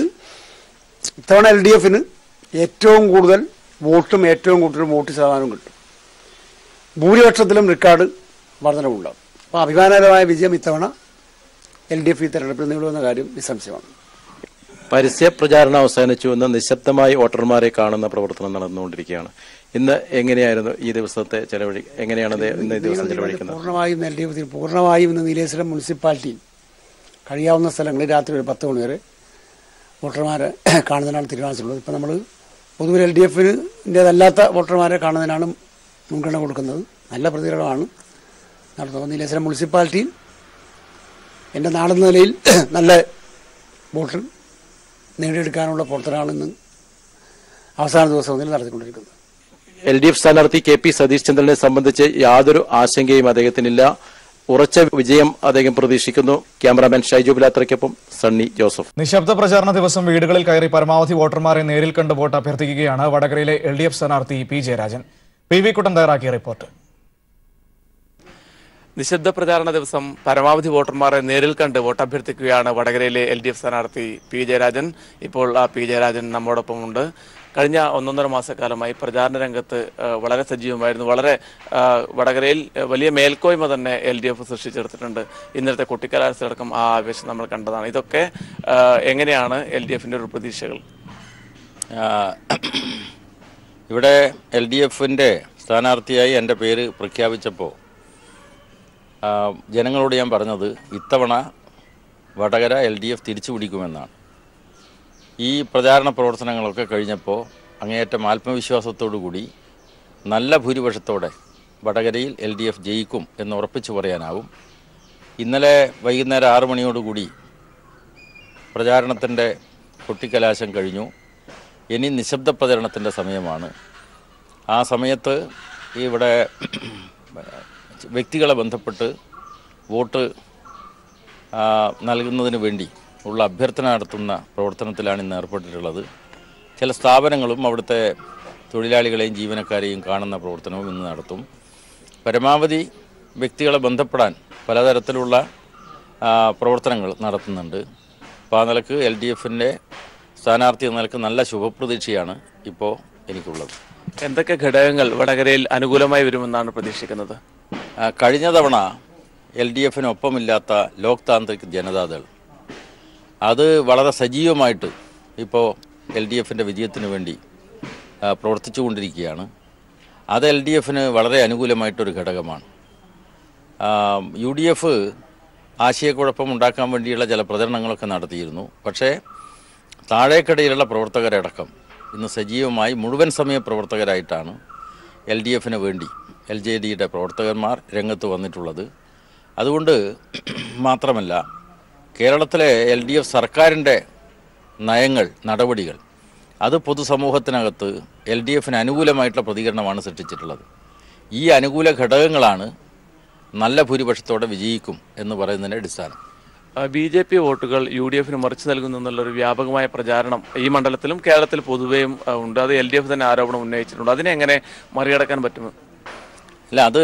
ഇത്തവണ എൽ ഡി എഫിന് ഏറ്റവും കൂടുതൽ വോട്ടും ഏറ്റവും കൂടുതൽ വോട്ട് ശതമാനവും കിട്ടും ഭൂരിപക്ഷത്തിലും റെക്കോർഡ് വർധനവുണ്ടാവും അപ്പോൾ അഭിമാനകരമായ വിജയം ഇത്തവണ എൽ ഡി എഫ് ഈ തെരഞ്ഞെടുപ്പിൽ നേടുമെന്ന കാര്യം നിസ്സംശയമാണ് പരസ്യ പ്രചാരണം അവസാനിച്ചു എന്ന് നിശബ്ദമായി വോട്ടർമാരെ കാണുന്ന പ്രവർത്തനം നടന്നുകൊണ്ടിരിക്കുകയാണ് ഇന്ന് എങ്ങനെയായിരുന്നു ഈ ദിവസത്തെ ചെലവഴി എങ്ങനെയാണ് ഇത് ഇന്ന് ഈ ദിവസം ചെലവഴിക്കുന്നത് പൂർണ്ണമായും എൽ ഡി എഫ് പൂർണ്ണമായും ഇന്ന് നീലേശ്വരം മുനിസിപ്പാലിറ്റിയിൽ കഴിയാവുന്ന സ്ഥലങ്ങളിൽ രാത്രി ഒരു പത്ത് മണി വരെ വോട്ടർമാരെ കാണുന്നതിനാണ് തീരുമാനിച്ചിട്ടുള്ളത് ഇപ്പം നമ്മൾ പൊതുവെ എൽ ഡി എഫിൻ്റെതല്ലാത്ത വോട്ടർമാരെ കാണുന്നതിനാണ് മുൻഗണന കൊടുക്കുന്നത് നല്ല പ്രതികരണമാണ് നടത്തുന്നത് നീലേശ്വരം മുനിസിപ്പാലിറ്റിയിൽ എൻ്റെ നാടെന്ന നിലയിൽ നല്ല വോട്ട് നേടിയെടുക്കാനുള്ള പ്രവർത്തനമാണ് ഇന്ന് അവസാന ദിവസം മുതൽ നടത്തിക്കൊണ്ടിരിക്കുന്നത് എൽ ഡി എഫ് സ്ഥാനാർത്ഥി കെ പി സതീഷ് ചന്ദ്രനെ സംബന്ധിച്ച് യാതൊരു ആശങ്കയും അദ്ദേഹത്തിനില്ല ഉറച്ച വിജയം അദ്ദേഹം പ്രതീക്ഷിക്കുന്നു ക്യാമറാമാൻ ഷൈജു ബിലാത്രയ്ക്കൊപ്പം സണ്ണി ജോസഫ് നിശബ്ദ പ്രചാരണ ദിവസം വീടുകളിൽ കയറി പരമാവധി വോട്ടർമാരെ നേരിൽ കണ്ട് വോട്ട് അഭ്യർത്ഥിക്കുകയാണ് വടകരയിലെ എൽ ഡി എഫ് സ്ഥാനാർത്ഥി P Jayarajan P V Kuttan തയ്യാറാക്കിയ റിപ്പോർട്ട് നിശബ്ദ പ്രചാരണ ദിവസം പരമാവധി വോട്ടർമാരെ നേരിൽ കണ്ട് വോട്ട് അഭ്യർത്ഥിക്കുകയാണ് വടകരയിലെ എൽ ഡി എഫ് സ്ഥാനാർത്ഥി പി ജയരാജൻ ഇപ്പോൾ ആ പി ജയരാജൻ നമ്മോടൊപ്പം ഉണ്ട് കഴിഞ്ഞ ഒന്നൊന്നര മാസക്കാലമായി പ്രചാരണ രംഗത്ത് ആ, വളരെ സജീവമായിരുന്നു വളരെ ആ, വടകരയിൽ ആ, വലിയ മേൽക്കോയ്മ തന്നെ എൽ ഡി എഫ് സൃഷ്ടിച്ചെടുത്തിട്ടുണ്ട് ഇന്നലത്തെ കുട്ടിക്കലാശത്തിലടക്കം ആ ആവേശം നമ്മൾ കണ്ടതാണ് ഇതൊക്കെ ആ, എങ്ങനെയാണ് എൽ ഡി എഫിന്റെ ഒരു പ്രതീക്ഷകൾ ആ, ഇവിടെ എൽ ഡി എഫിൻ്റെ സ്ഥാനാർത്ഥിയായി എൻ്റെ പേര് പ്രഖ്യാപിച്ചപ്പോൾ ആ, ജനങ്ങളോട് ഞാൻ പറഞ്ഞത് ഇത്തവണ വടകര എൽ ഡി എഫ് തിരിച്ചു പിടിക്കുമെന്നാണ് ഈ പ്രചാരണ പ്രവർത്തനങ്ങളൊക്കെ കഴിഞ്ഞപ്പോൾ അങ്ങേയറ്റം ആത്മവിശ്വാസത്തോടു കൂടി നല്ല ഭൂരിപക്ഷത്തോടെ വടകരയിൽ എൽ ഡി എഫ് ജയിക്കും എന്ന് ഉറപ്പിച്ചു പറയാനാവും ഇന്നലെ വൈകുന്നേരം ആറു മണിയോടുകൂടി പ്രചാരണത്തിൻ്റെ കൊട്ടിക്കലാശം കഴിഞ്ഞു ഇനി നിശബ്ദ പ്രചരണത്തിൻ്റെ സമയമാണ് ആ സമയത്ത് ഇവിടെ വ്യക്തികളെ ബന്ധപ്പെട്ട് വോട്ട് ആ, നൽകുന്നതിന് വേണ്ടി ഉള്ള അഭ്യർത്ഥന നടത്തുന്ന പ്രവർത്തനത്തിലാണ് ഇന്ന് ഏർപ്പെട്ടിട്ടുള്ളത് ചില സ്ഥാപനങ്ങളും അവിടുത്തെ തൊഴിലാളികളെയും ജീവനക്കാരെയും കാണുന്ന പ്രവർത്തനവും ഇന്ന് നടത്തും പരമാവധി വ്യക്തികളെ ബന്ധപ്പെടാൻ പലതരത്തിലുള്ള ആ, പ്രവർത്തനങ്ങൾ നടത്തുന്നുണ്ട് അപ്പോൾ ആ നിലക്ക് എൽ ഡി എഫിൻ്റെ സ്ഥാനാർത്ഥി എന്ന നിലക്ക് നല്ല ശുഭപ്രതീക്ഷയാണ് ഇപ്പോൾ എനിക്കുള്ളത് എന്തൊക്കെ ഘടകങ്ങൾ വടകരയിൽ അനുകൂലമായി വരുമെന്നാണ് പ്രതീക്ഷിക്കുന്നത് ആ, കഴിഞ്ഞ തവണ എൽ ഡി എഫിനൊപ്പമില്ലാത്ത ലോക് താന്ത്രിക് ജനതാദൾ അത് വളരെ സജീവമായിട്ട് ഇപ്പോൾ എൽ ഡി എഫിൻ്റെ വിജയത്തിന് വേണ്ടി ആ, പ്രവർത്തിച്ചുകൊണ്ടിരിക്കുകയാണ് അത് എൽ ഡി എഫിന് വളരെ അനുകൂലമായിട്ടൊരു ഘടകമാണ് ആ, യു ഡി എഫ് ആശയക്കുഴപ്പം ഉണ്ടാക്കാൻ വേണ്ടിയുള്ള ചില പ്രചരണങ്ങളൊക്കെ നടത്തിയിരുന്നു പക്ഷേ താഴേക്കടയിലുള്ള പ്രവർത്തകരടക്കം ഇന്ന് സജീവമായി മുഴുവൻ സമയ പ്രവർത്തകരായിട്ടാണ് എൽ ഡി എഫിന് വേണ്ടി എൽ ജെ ഡിയുടെ പ്രവർത്തകന്മാർ രംഗത്ത് വന്നിട്ടുള്ളത് അതുകൊണ്ട് മാത്രമല്ല കേരളത്തിലെ എൽ ഡി എഫ് സർക്കാരിൻ്റെ നയങ്ങൾ നടപടികൾ അത് പൊതുസമൂഹത്തിനകത്ത് എൽ ഡി എഫിന് അനുകൂലമായിട്ടുള്ള പ്രതികരണമാണ് സൃഷ്ടിച്ചിട്ടുള്ളത് ഈ അനുകൂല ഘടകങ്ങളാണ് നല്ല ഭൂരിപക്ഷത്തോടെ വിജയിക്കും എന്ന് പറയുന്നതിൻ്റെ അടിസ്ഥാനം ബി ജെ പി വോട്ടുകൾ യു ഡി എഫിന് മറിച്ചു നൽകുന്നു എന്നുള്ളൊരു വ്യാപകമായ പ്രചാരണം ഈ മണ്ഡലത്തിലും കേരളത്തിൽ പൊതുവെയും ആ, ഉണ്ട് അത് എൽ ഡി എഫ് തന്നെ ആരോപണം ഉന്നയിച്ചിട്ടുണ്ട് അതിനെ എങ്ങനെ മറികടക്കാൻ പറ്റും അല്ല അത്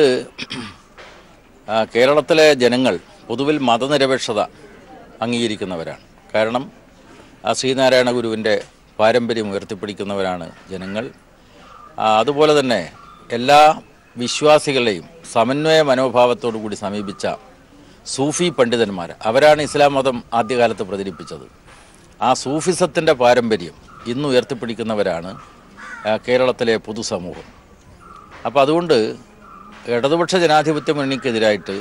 ആ, കേരളത്തിലെ ജനങ്ങൾ പൊതുവിൽ മതനിരപേക്ഷത അംഗീകരിക്കുന്നവരാണ് കാരണം ആ ശ്രീനാരായണ ഗുരുവിൻ്റെ പാരമ്പര്യം ഉയർത്തിപ്പിടിക്കുന്നവരാണ് ജനങ്ങൾ ആ, അതുപോലെ തന്നെ എല്ലാ വിശ്വാസികളെയും സമന്വയ മനോഭാവത്തോടു കൂടി സമീപിച്ച സൂഫി പണ്ഡിതന്മാർ അവരാണ് ഇസ്ലാം മതം ആദ്യകാലത്ത് പ്രചരിപ്പിച്ചത് ആ സൂഫിസത്തിൻ്റെ പാരമ്പര്യം ഇന്ന് ഉയർത്തിപ്പിടിക്കുന്നവരാണ് ആ, കേരളത്തിലെ പൊതുസമൂഹം അപ്പോൾ അതുകൊണ്ട് ഇടതുപക്ഷ ജനാധിപത്യ മുന്നണിക്കെതിരായിട്ട്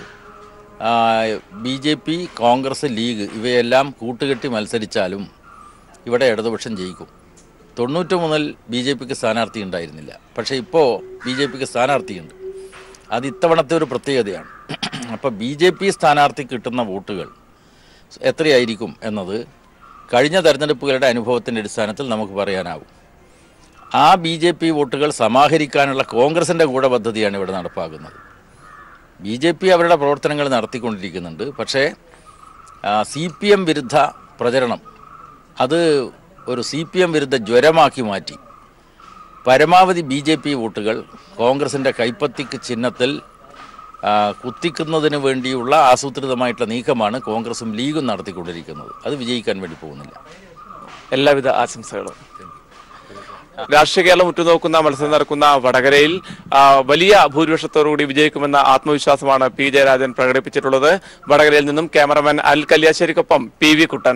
B J P Congress league ഇവയെല്ലാം കൂട്ടുകെട്ടി മത്സരിച്ചാലും ഇവിടെ ഇടതുപക്ഷം ജയിക്കും തൊണ്ണൂറ്റ് മുതൽ ബി ജെ പിക്ക് സ്ഥാനാർത്ഥി ഉണ്ടായിരുന്നില്ല പക്ഷേ ഇപ്പോൾ ബി ജെ പിക്ക് സ്ഥാനാർത്ഥിയുണ്ട് അത് ഇത്തവണത്തെ ഒരു പ്രത്യേകതയാണ് അപ്പോൾ ബി ജെ പി സ്ഥാനാർത്ഥി കിട്ടുന്ന വോട്ടുകൾ എത്രയായിരിക്കും എന്നത് കഴിഞ്ഞ തെരഞ്ഞെടുപ്പുകളുടെ അനുഭവത്തിൻ്റെ അടിസ്ഥാനത്തിൽ നമുക്ക് പറയാനാവും ആ ബി ജെ പി വോട്ടുകൾ സമാഹരിക്കാനുള്ള കോൺഗ്രസിൻ്റെ ഗൂഢപദ്ധതിയാണ് ഇവിടെ നടപ്പാക്കുന്നത് ബി ജെ പി അവരുടെ പ്രവർത്തനങ്ങൾ നടത്തിക്കൊണ്ടിരിക്കുന്നുണ്ട് പക്ഷേ സി പി എം വിരുദ്ധ പ്രചരണം അത് ഒരു സി പി എം വിരുദ്ധ ജ്വരമാക്കി മാറ്റി പരമാവധി ബി ജെ പി വോട്ടുകൾ കോൺഗ്രസിൻ്റെ കൈപ്പത്തിക്ക് ചിഹ്നത്തിൽ ആ, കുത്തിക്കുന്നതിന് വേണ്ടിയുള്ള ആസൂത്രിതമായിട്ടുള്ള നീക്കമാണ് കോൺഗ്രസും ലീഗും നടത്തിക്കൊണ്ടിരിക്കുന്നത് അത് വിജയിക്കാൻ വേണ്ടി പോകുന്നില്ല എല്ലാവിധ ആശംസകളും രാഷ്ട്രീയ കേരളം ഉറ്റുനോക്കുന്ന മത്സരം നടക്കുന്ന വടകരയിൽ ആ, വലിയ ഭൂരിപക്ഷത്തോടുകൂടി വിജയിക്കുമെന്ന ആത്മവിശ്വാസമാണ് പി ജയരാജൻ പ്രകടിപ്പിച്ചിട്ടുള്ളത് വടകരയിൽ നിന്നും ക്യാമറമാൻ അൽ കല്യാശ്ശേരിക്കൊപ്പം പി വി കുട്ടൻ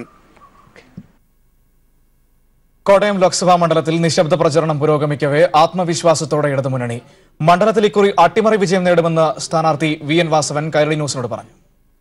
കോട്ടയം ലോക്സഭാ മണ്ഡലത്തിൽ നിശബ്ദ പ്രചരണം പുരോഗമിക്കവേ ആത്മവിശ്വാസത്തോടെ ഇടതുമുന്നണി മണ്ഡലത്തിൽ ഇക്കുറി അട്ടിമറി വിജയം നേടുമെന്ന് സ്ഥാനാർത്ഥി വി എൻ വാസവൻ കൈരളി ന്യൂസിനോട് പറഞ്ഞു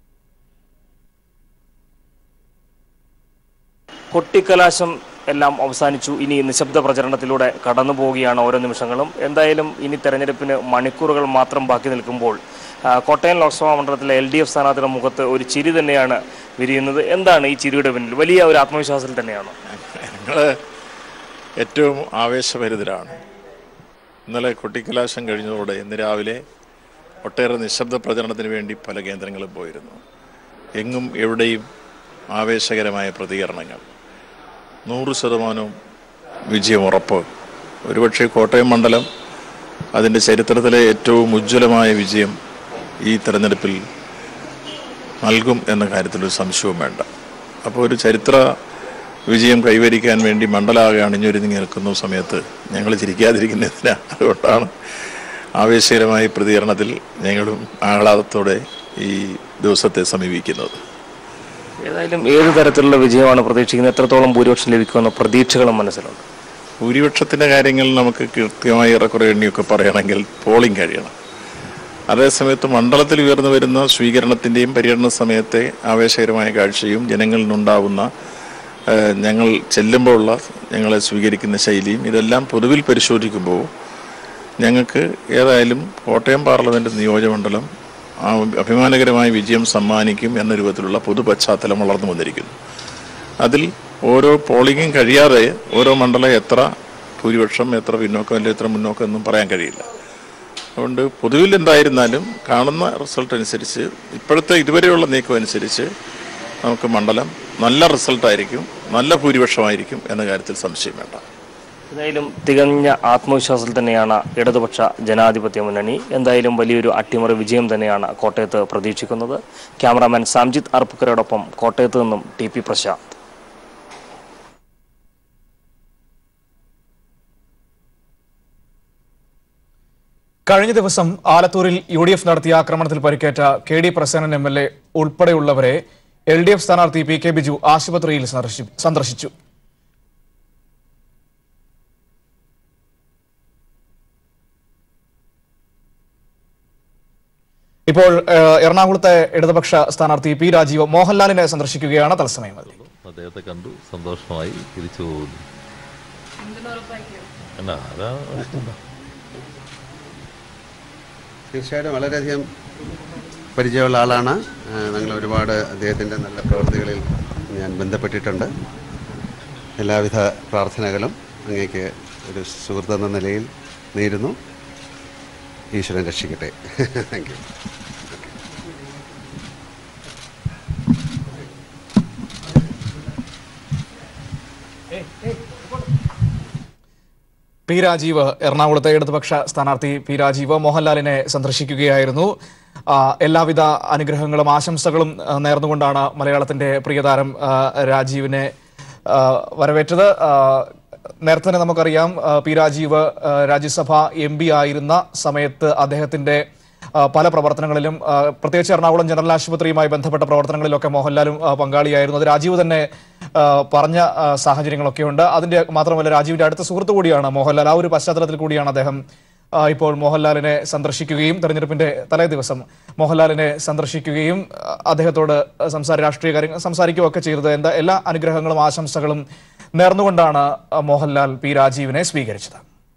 കൊട്ടിക്കലാശം എല്ലാം അവസാനിച്ചു ഇനി നിശബ്ദ പ്രചരണത്തിലൂടെ കടന്നു പോവുകയാണ് ഓരോ നിമിഷങ്ങളും എന്തായാലും ഇനി തെരഞ്ഞെടുപ്പിന് മണിക്കൂറുകൾ മാത്രം ബാക്കി നിൽക്കുമ്പോൾ ആ, കോട്ടയം ലോക്സഭാ മണ്ഡലത്തിലെ എൽ ഡി എഫ് സ്ഥാനാർത്ഥിയുടെ മുഖത്ത് ഒരു ചിരി തന്നെയാണ് വിരിയുന്നത് എന്താണ് ഈ ചിരിയുടെ പിന്നിൽ വലിയ ഒരു ആത്മവിശ്വാസത്തിൽ തന്നെയാണ് ഞങ്ങൾ ഏറ്റവും ആവേശഭരിതരാണ് ഇന്നലെ കൊട്ടിക്കലാശം കഴിഞ്ഞതോടെ ഇന്ന് രാവിലെ ഒട്ടേറെ നിശബ്ദ പ്രചരണത്തിന് വേണ്ടി പല കേന്ദ്രങ്ങളും പോയിരുന്നു എങ്ങും എവിടെയും ആവേശകരമായ പ്രതികരണങ്ങൾ നൂറ് ശതമാനവും വിജയം ഉറപ്പ് ഒരുപക്ഷെ കോട്ടയം മണ്ഡലം അതിൻ്റെ ചരിത്രത്തിലെ ഏറ്റവും ഉജ്ജ്വലമായ വിജയം ഈ തെരഞ്ഞെടുപ്പിൽ നൽകും എന്ന കാര്യത്തിലൊരു സംശയവും വേണ്ട അപ്പോൾ ഒരു ചരിത്ര വിജയം കൈവരിക്കാൻ വേണ്ടി മണ്ഡലാകെ അണിഞ്ഞൊരുങ്ങി നിൽക്കുന്ന സമയത്ത് ഞങ്ങൾ ചിരിക്കാതിരിക്കുന്നതിന് അതുകൊണ്ടാണ് ആവേശകരമായ പ്രതികരണത്തിൽ ഞങ്ങളും ആഹ്ലാദത്തോടെ ഈ ദിവസത്തെ സമീപിക്കുന്നത് ഏതായാലും ഏത് തരത്തിലുള്ള വിജയമാണ് പ്രതീക്ഷിക്കുന്നത് എത്രത്തോളം ഭൂരിപക്ഷം ലഭിക്കുമെന്ന പ്രതീക്ഷകളും മനസ്സിലുണ്ട് ഭൂരിപക്ഷത്തിൻ്റെ കാര്യങ്ങൾ നമുക്ക് കൃത്യമായി ഏറെക്കുറെ എണ്ണിയൊക്കെ പറയണമെങ്കിൽ പോളിംഗ് കഴിയണം അതേസമയത്ത് മണ്ഡലത്തിൽ ഉയർന്നു വരുന്ന സ്വീകരണത്തിൻ്റെയും പര്യടന സമയത്തെ ആവേശകരമായ കാഴ്ചയും ജനങ്ങളിൽ നിന്നുണ്ടാവുന്ന ഏഹ്, ഞങ്ങൾ ചെല്ലുമ്പോഴുള്ള ഞങ്ങളെ സ്വീകരിക്കുന്ന ശൈലിയും ഇതെല്ലാം പൊതുവിൽ പരിശോധിക്കുമ്പോൾ ഞങ്ങൾക്ക് ഏതായാലും കോട്ടയം പാർലമെൻറ്റ് നിയോജകമണ്ഡലം ആ അഭിമാനകരമായ വിജയം സമ്മാനിക്കും എന്ന രൂപത്തിലുള്ള പൊതു പശ്ചാത്തലം വളർന്നു വന്നിരിക്കുന്നു അതിൽ ഓരോ പോളിംഗും കഴിയാതെ ഓരോ മണ്ഡലം എത്ര ഭൂരിപക്ഷം എത്ര പിന്നോക്കം അല്ലെങ്കിൽ എത്ര മുന്നോക്കം എന്നും പറയാൻ കഴിയില്ല അതുകൊണ്ട് പൊതുവിൽ എന്തായിരുന്നാലും കാണുന്ന റിസൾട്ട് അനുസരിച്ച് ഇപ്പോഴത്തെ ഇതുവരെയുള്ള നീക്കം അനുസരിച്ച് നമുക്ക് മണ്ഡലം നല്ല റിസൾട്ടായിരിക്കും നല്ല ഭൂരിപക്ഷമായിരിക്കും എന്ന കാര്യത്തിൽ സംശയം വേണ്ട എന്തായാലും തികഞ്ഞ ആത്മവിശ്വാസത്തിൽ തന്നെയാണ് ഇടതുപക്ഷ ജനാധിപത്യ മുന്നണി എന്തായാലും വലിയൊരു അട്ടിമറി വിജയം തന്നെയാണ് കോട്ടയത്ത് പ്രതീക്ഷിക്കുന്നത് ക്യാമറാമാൻ സാംജിത് അർപ്പക്കരോടൊപ്പം കോട്ടയത്ത് നിന്നും ടി പി പ്രശാന്ത് കഴിഞ്ഞ ദിവസം ആലത്തൂരിൽ യു ഡി എഫ് നടത്തിയ ആക്രമണത്തിൽ പരിക്കേറ്റ K D Prasenan M L A ഉൾപ്പെടെയുള്ളവരെ എൽ ഡി എഫ് സ്ഥാനാർത്ഥി പി കെ ബിജു ആശുപത്രിയിൽ സന്ദർശി- സന്ദർശിച്ചു ഇപ്പോൾ ഏഹ്, എറണാകുളത്തെ ഇടതുപക്ഷ സ്ഥാനാർത്ഥി പി രാജീവ് മോഹൻലാലിനെ സന്ദർശിക്കുകയാണ് തത്സമയം അതിൽ അദ്ദേഹത്തെ കണ്ടു സന്തോഷമായി തിരിച്ചു പോകുന്നു എന്നാ അതാ എന്താ തീർച്ചയായിട്ടും വളരെയധികം പരിചയമുള്ള ആളാണ് ആ, ഞങ്ങൾ ഒരുപാട് അദ്ദേഹത്തിൻ്റെ നല്ല പ്രവൃത്തികളിൽ ഞാൻ ബന്ധപ്പെട്ടിട്ടുണ്ട് എല്ലാവിധ പ്രാർത്ഥനകളും അങ്ങേക്ക് ഒരു സുഹൃത്തെന്ന നിലയിൽ നേരുന്നു ഈശ്വരൻ രക്ഷിക്കട്ടെ താങ്ക് യു പി രാജീവ് എറണാകുളത്തെ ഇടതുപക്ഷ സ്ഥാനാർത്ഥി പി രാജീവ് മോഹൻലാലിനെ സന്ദർശിക്കുകയായിരുന്നു ആ, എല്ലാവിധ അനുഗ്രഹങ്ങളും ആശംസകളും ആ, നേർന്നുകൊണ്ടാണ് മലയാളത്തിന്റെ പ്രിയതാരം ആ, രാജീവിനെ ആ, വരവേറ്റത് ആ, നേരത്തെ തന്നെ നമുക്കറിയാം ആ, പി രാജീവ് ആ, രാജ്യസഭ എം പി ആയിരുന്ന സമയത്ത് അദ്ദേഹത്തിന്റെ ആ, പല പ്രവർത്തനങ്ങളിലും ആ, പ്രത്യേകിച്ച് എറണാകുളം ജനറൽ ആശുപത്രിയുമായി ബന്ധപ്പെട്ട പ്രവർത്തനങ്ങളിലൊക്കെ മോഹൻലാലും ആ, പങ്കാളിയായിരുന്നു അത് രാജീവ് തന്നെ ആ, പറഞ്ഞ ആ, സാഹചര്യങ്ങളൊക്കെ ഉണ്ട് അതിന്റെ മാത്രമല്ല രാജീവിന്റെ അടുത്ത സുഹൃത്ത് കൂടിയാണ് മോഹൻലാൽ ആ ഒരു പശ്ചാത്തലത്തിൽ കൂടിയാണ് അദ്ദേഹം ആ, ഇപ്പോൾ മോഹൻലാലിനെ സന്ദർശിക്കുകയും തെരഞ്ഞെടുപ്പിന്റെ തലേ ദിവസം മോഹൻലാലിനെ സന്ദർശിക്കുകയും ആ, അദ്ദേഹത്തോട് സംസാര രാഷ്ട്രീയ കാര്യങ്ങൾ സംസാരിക്കുകയൊക്കെ ചെയ്തത് എന്താ എല്ലാ അനുഗ്രഹങ്ങളും ആശംസകളും നേർന്നുകൊണ്ടാണ് ആ, മോഹൻലാൽ പി രാജീവിനെ സ്വീകരിച്ചത്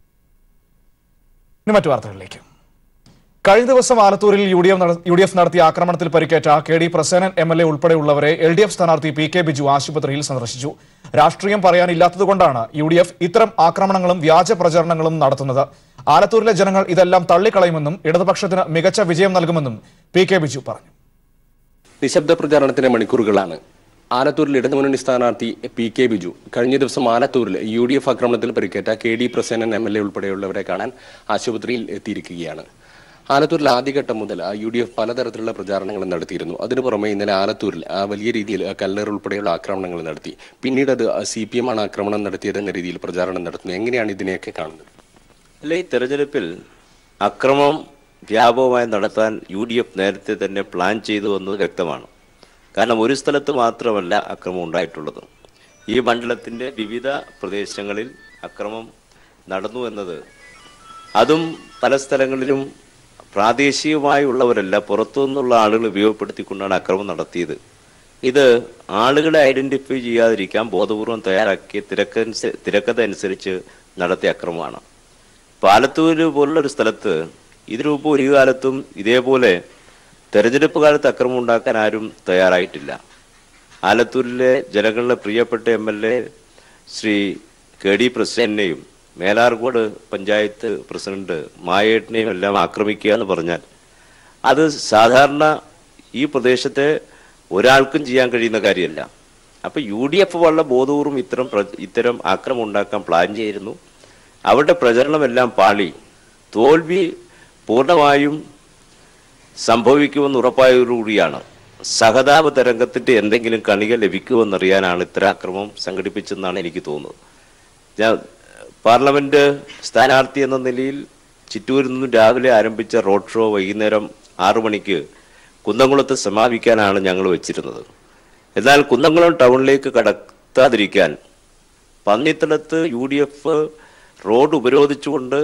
ഇനി മറ്റു വാർത്തകളിലേക്ക് കഴിഞ്ഞ ദിവസം ആലത്തൂരിൽ U D F U D F നടത്തിയ ആക്രമണത്തിൽ പരിക്കേറ്റ K D Prasenan M L A ഉൾപ്പെടെയുള്ളവരെ എൽ ഡി എഫ് സ്ഥാനാർത്ഥി പി കെ ബിജു ആശുപത്രിയിൽ സന്ദർശിച്ചു രാഷ്ട്രീയം പറയാനില്ലാത്തതുകൊണ്ടാണ് യു ഡി എഫ് ഇത്തരം ആക്രമണങ്ങളും വ്യാജ പ്രചരണങ്ങളും നടത്തുന്നത് ആലത്തൂരിലെ ജനങ്ങൾ ഇതെല്ലാം തള്ളിക്കളയുമെന്നും ഇടതുപക്ഷത്തിന് മികച്ച വിജയം നൽകുമെന്നും പി കെ ബിജു പറഞ്ഞു നിശബ്ദ പ്രചാരണത്തിന്റെ മണിക്കൂറുകളാണ് ആലത്തൂരിൽ ഇടതുമുന്നണി സ്ഥാനാർത്ഥി പി കെ ബിജു കഴിഞ്ഞ ദിവസം ആലത്തൂരിൽ യു ഡി എഫ് ആക്രമണത്തിൽ പരിക്കേറ്റ K D Prasenan M L A ഉൾപ്പെടെയുള്ളവരെ കാണാൻ ആശുപത്രിയിൽ എത്തിയിരിക്കുകയാണ് ആലത്തൂരിൽ ആദ്യഘട്ടം മുതൽ യു ഡി എഫ് പലതരത്തിലുള്ള പ്രചാരണങ്ങൾ നടത്തിയിരുന്നു അതിനു പുറമെ ഇന്നലെ ആലത്തൂരിൽ ആ, വലിയ രീതിയിൽ ആ, കല്ലേർ ഉൾപ്പെടെയുള്ള ആക്രമണങ്ങൾ നടത്തി പിന്നീട് അത് സി പി എം ആണ് ആക്രമണം നടത്തിയതെന്ന രീതിയിൽ പ്രചാരണം നടത്തുന്നത് എങ്ങനെയാണ് ഇതിനെയൊക്കെ കാണുന്നത് അല്ല ഈ തെരഞ്ഞെടുപ്പിൽ അക്രമം വ്യാപകമായി നടത്താൻ യു ഡി എഫ് നേരത്തെ തന്നെ പ്ലാൻ ചെയ്തു വന്നത് വ്യക്തമാണ് കാരണം ഒരു സ്ഥലത്ത് മാത്രമല്ല അക്രമം ഉണ്ടായിട്ടുള്ളത് ഈ മണ്ഡലത്തിൻ്റെ വിവിധ പ്രദേശങ്ങളിൽ അക്രമം നടന്നു എന്നത് അതും പല സ്ഥലങ്ങളിലും പ്രാദേശികമായുള്ളവരല്ല പുറത്തു നിന്നുള്ള ആളുകൾ ഉപയോഗപ്പെടുത്തിക്കൊണ്ടാണ് അക്രമം നടത്തിയത് ഇത് ആളുകളെ ഐഡന്റിഫൈ ചെയ്യാതിരിക്കാൻ ബോധപൂർവം തയ്യാറാക്കിയ തിരക്കനുസ തിരക്കഥ അനുസരിച്ച് നടത്തിയ അക്രമമാണ് പാലത്തൂര് പോലുള്ള ഒരു സ്ഥലത്ത് ഇതിനു മുമ്പ് ഒരു കാലത്തും ഇതേപോലെ തെരഞ്ഞെടുപ്പ് കാലത്ത് അക്രമം ഉണ്ടാക്കാൻ ആരും തയ്യാറായിട്ടില്ല ആലത്തൂരിലെ ജനങ്ങളുടെ പ്രിയപ്പെട്ട M L A Shri K D പ്രസിഡന്റിനെയും മേലാർകോട് പഞ്ചായത്ത് പ്രസിഡന്റ് മായേട്ടിനെയും എല്ലാം ആക്രമിക്കുക എന്ന് പറഞ്ഞാൽ അത് സാധാരണ ഈ പ്രദേശത്തെ ഒരാൾക്കും ചെയ്യാൻ കഴിയുന്ന കാര്യമല്ല അപ്പൊ യു ഡി എഫ് വളരെ ബോധപൂർവ്വം ഇത്തരം പ്ര- ഇത്തരം ആക്രമം ഉണ്ടാക്കാൻ പ്ലാൻ ചെയ്തിരുന്നു അവരുടെ പ്രചരണമെല്ലാം പാളി തോൽവി പൂർണ്ണമായും സംഭവിക്കുമെന്ന് ഉറപ്പായതോടുകൂടിയാണ് സഹതാപ തരംഗത്തിന്റെ എന്തെങ്കിലും കണിക ലഭിക്കുമെന്നറിയാനാണ് ഇത്തരം ആക്രമം സംഘടിപ്പിച്ചെന്നാണ് എനിക്ക് തോന്നുന്നത് ഞാൻ പാർലമെന്റ് സ്ഥാനാർത്ഥി എന്ന നിലയിൽ ചിറ്റൂരിൽ നിന്നും രാവിലെ ആരംഭിച്ച റോഡ് ഷോ വൈകുന്നേരം ആറു മണിക്ക് കുന്നംകുളത്ത് സമാപിക്കാനാണ് ഞങ്ങൾ വെച്ചിരുന്നത് എന്നാൽ കുന്നംകുളം ടൗണിലേക്ക് കടത്താതിരിക്കാൻ പന്നിത്തലത്ത് യു ഡി എഫ് റോഡ് ഉപരോധിച്ചുകൊണ്ട്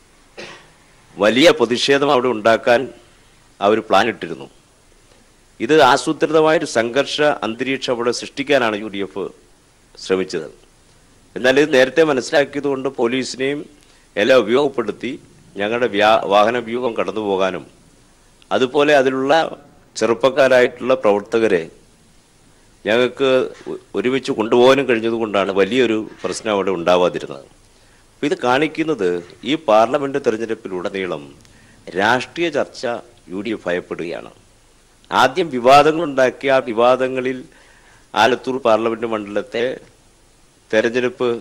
വലിയ പ്രതിഷേധം അവിടെ ഉണ്ടാക്കാൻ അവർ പ്ലാൻ ഇട്ടിരുന്നു ഇത് ആസൂത്രിതമായൊരു സംഘർഷ അന്തരീക്ഷം അവിടെ സൃഷ്ടിക്കാനാണ് യു ഡി എഫ് ശ്രമിച്ചത് എന്നാൽ ഇത് നേരത്തെ മനസ്സിലാക്കിയതുകൊണ്ട് പോലീസിനെയും എല്ലാം ഉപയോഗപ്പെടുത്തി ഞങ്ങളുടെ വ്യാ വാഹന വ്യൂഹം കടന്നു പോകാനും അതുപോലെ അതിലുള്ള ചെറുപ്പക്കാരായിട്ടുള്ള പ്രവർത്തകരെ ഞങ്ങൾക്ക് ഒ- ഒരുമിച്ച് കൊണ്ടുപോകാനും കഴിഞ്ഞതുകൊണ്ടാണ് വലിയൊരു പ്രശ്നം അവിടെ ഉണ്ടാവാതിരുന്നത് അപ്പോൾ ഇത് കാണിക്കുന്നത് ഈ പാർലമെന്റ് തെരഞ്ഞെടുപ്പിലുടനീളം രാഷ്ട്രീയ ചർച്ച യു ഡി എഫ് ഭയപ്പെടുകയാണ് ആദ്യം വിവാദങ്ങളുണ്ടാക്കിയ ആ വിവാദങ്ങളിൽ ആലത്തൂർ പാർലമെന്റ് മണ്ഡലത്തെ തെരഞ്ഞെടുപ്പ്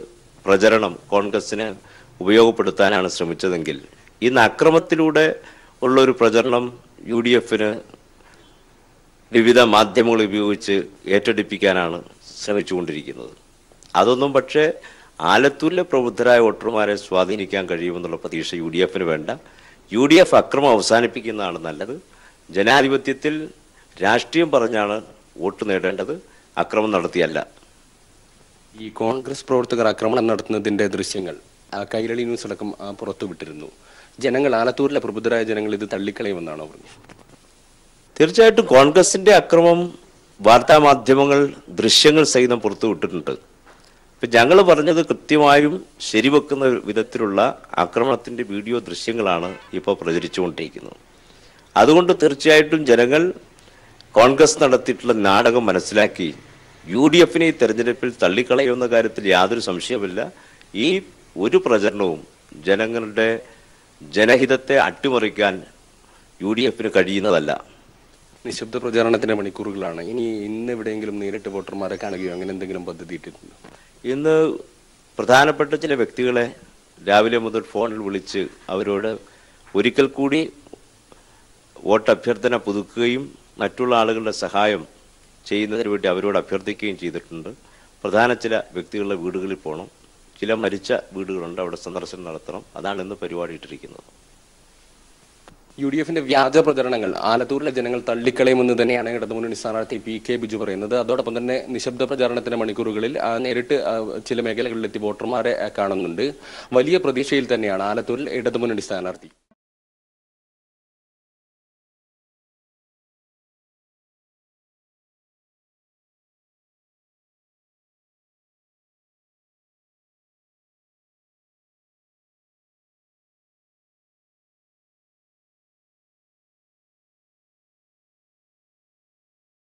പ്രചരണം കോൺഗ്രസിന് ഉപയോഗപ്പെടുത്താനാണ് ശ്രമിച്ചതെങ്കിൽ ഇന്ന് അക്രമത്തിലൂടെ ഉള്ള ഒരു പ്രചരണം യു ഡി എഫിന് വിവിധ മാധ്യമങ്ങൾ ഉപയോഗിച്ച് ഏറ്റെടുപ്പിക്കാനാണ് ശ്രമിച്ചുകൊണ്ടിരിക്കുന്നത് അതൊന്നും പക്ഷേ ആലത്തൂരിലെ പ്രബുദ്ധരായ വോട്ടർമാരെ സ്വാധീനിക്കാൻ കഴിയുമെന്നുള്ള പ്രതീക്ഷ യു ഡി എഫിന് വേണ്ട യു ഡി എഫ് അക്രമം അവസാനിപ്പിക്കുന്നതാണ് നല്ലത് ജനാധിപത്യത്തിൽ രാഷ്ട്രീയം പറഞ്ഞാണ് വോട്ട് നേടേണ്ടത് അക്രമം നടത്തിയല്ല ഈ കോൺഗ്രസ് പ്രവർത്തകർ ആക്രമണം നടത്തുന്നതിന്റെ ദൃശ്യങ്ങൾ ആ, കൈരളി ന്യൂസ് അടക്കം ആ, പുറത്തുവിട്ടിരുന്നു ജനങ്ങൾ ആലത്തൂരിലെ പ്രബുദ്ധരായ ജനങ്ങൾ ഇത് തള്ളിക്കളയുമെന്നാണ് പറഞ്ഞത് തീർച്ചയായിട്ടും കോൺഗ്രസിന്റെ അക്രമം വാർത്താ മാധ്യമങ്ങൾ ദൃശ്യങ്ങൾ സഹിതം പുറത്തുവിട്ടിട്ടുണ്ട് ഇപ്പം ഞങ്ങൾ പറഞ്ഞത് കൃത്യമായും ശരിവെക്കുന്ന വിധത്തിലുള്ള ആക്രമണത്തിന്റെ വീഡിയോ ദൃശ്യങ്ങളാണ് ഇപ്പോൾ പ്രചരിച്ചുകൊണ്ടിരിക്കുന്നത് അതുകൊണ്ട് തീർച്ചയായിട്ടും ജനങ്ങൾ കോൺഗ്രസ് നടത്തിയിട്ടുള്ള നാടകം മനസ്സിലാക്കി യു ഡി എഫിനെ ഈ തെരഞ്ഞെടുപ്പിൽ തള്ളിക്കളയുന്ന കാര്യത്തിൽ യാതൊരു സംശയമില്ല ഈ ഒരു പ്രചരണവും ജനങ്ങളുടെ ജനഹിതത്തെ അട്ടിമറിക്കാൻ യു ഡി എഫിന് കഴിയുന്നതല്ല നിശബ്ദ പ്രചാരണത്തിന്റെ മണിക്കൂറുകളാണ് ഇനി ഇന്ന് എവിടെയെങ്കിലും നേരിട്ട് വോട്ടർമാരെ കാണുകയോ അങ്ങനെ എന്തെങ്കിലും പദ്ധതി ഇട്ടിട്ടുണ്ടോ ഇന്ന് പ്രധാനപ്പെട്ട ചില വ്യക്തികളെ രാവിലെ മുതൽ ഫോണിൽ വിളിച്ച് അവരോട് ഒരിക്കൽ കൂടി വോട്ട് അഭ്യർത്ഥന പുതുക്കുകയും മറ്റുള്ള ആളുകളുടെ സഹായം ചെയ്യുന്നതിന് വേണ്ടി അവരോട് അഭ്യർത്ഥിക്കുകയും ചെയ്തിട്ടുണ്ട് പ്രധാന ചില വ്യക്തികളുടെ വീടുകളിൽ പോകണം ചില മരിച്ച വീടുകളുണ്ട് അവിടെ സന്ദർശനം നടത്തണം അതാണ് ഇന്ന് പരിപാടി ഇട്ടിരിക്കുന്നത് യു ഡി എഫിന്റെ വ്യാജ പ്രചരണങ്ങൾ ആലത്തൂരിലെ ജനങ്ങൾ തള്ളിക്കളയുമെന്ന് തന്നെയാണ് ഇടതുമുന്നണി സ്ഥാനാർത്ഥി പി കെ ബിജു പറയുന്നത് അതോടൊപ്പം തന്നെ നിശബ്ദ പ്രചാരണത്തിന്റെ മണിക്കൂറുകളിൽ ആ, നേരിട്ട് ആ, ചില മേഖലകളിലെത്തി വോട്ടർമാരെ ആ, കാണുന്നുണ്ട് വലിയ പ്രതീക്ഷയിൽ തന്നെയാണ് ആലത്തൂരിൽ ഇടതുമുന്നണി സ്ഥാനാർത്ഥി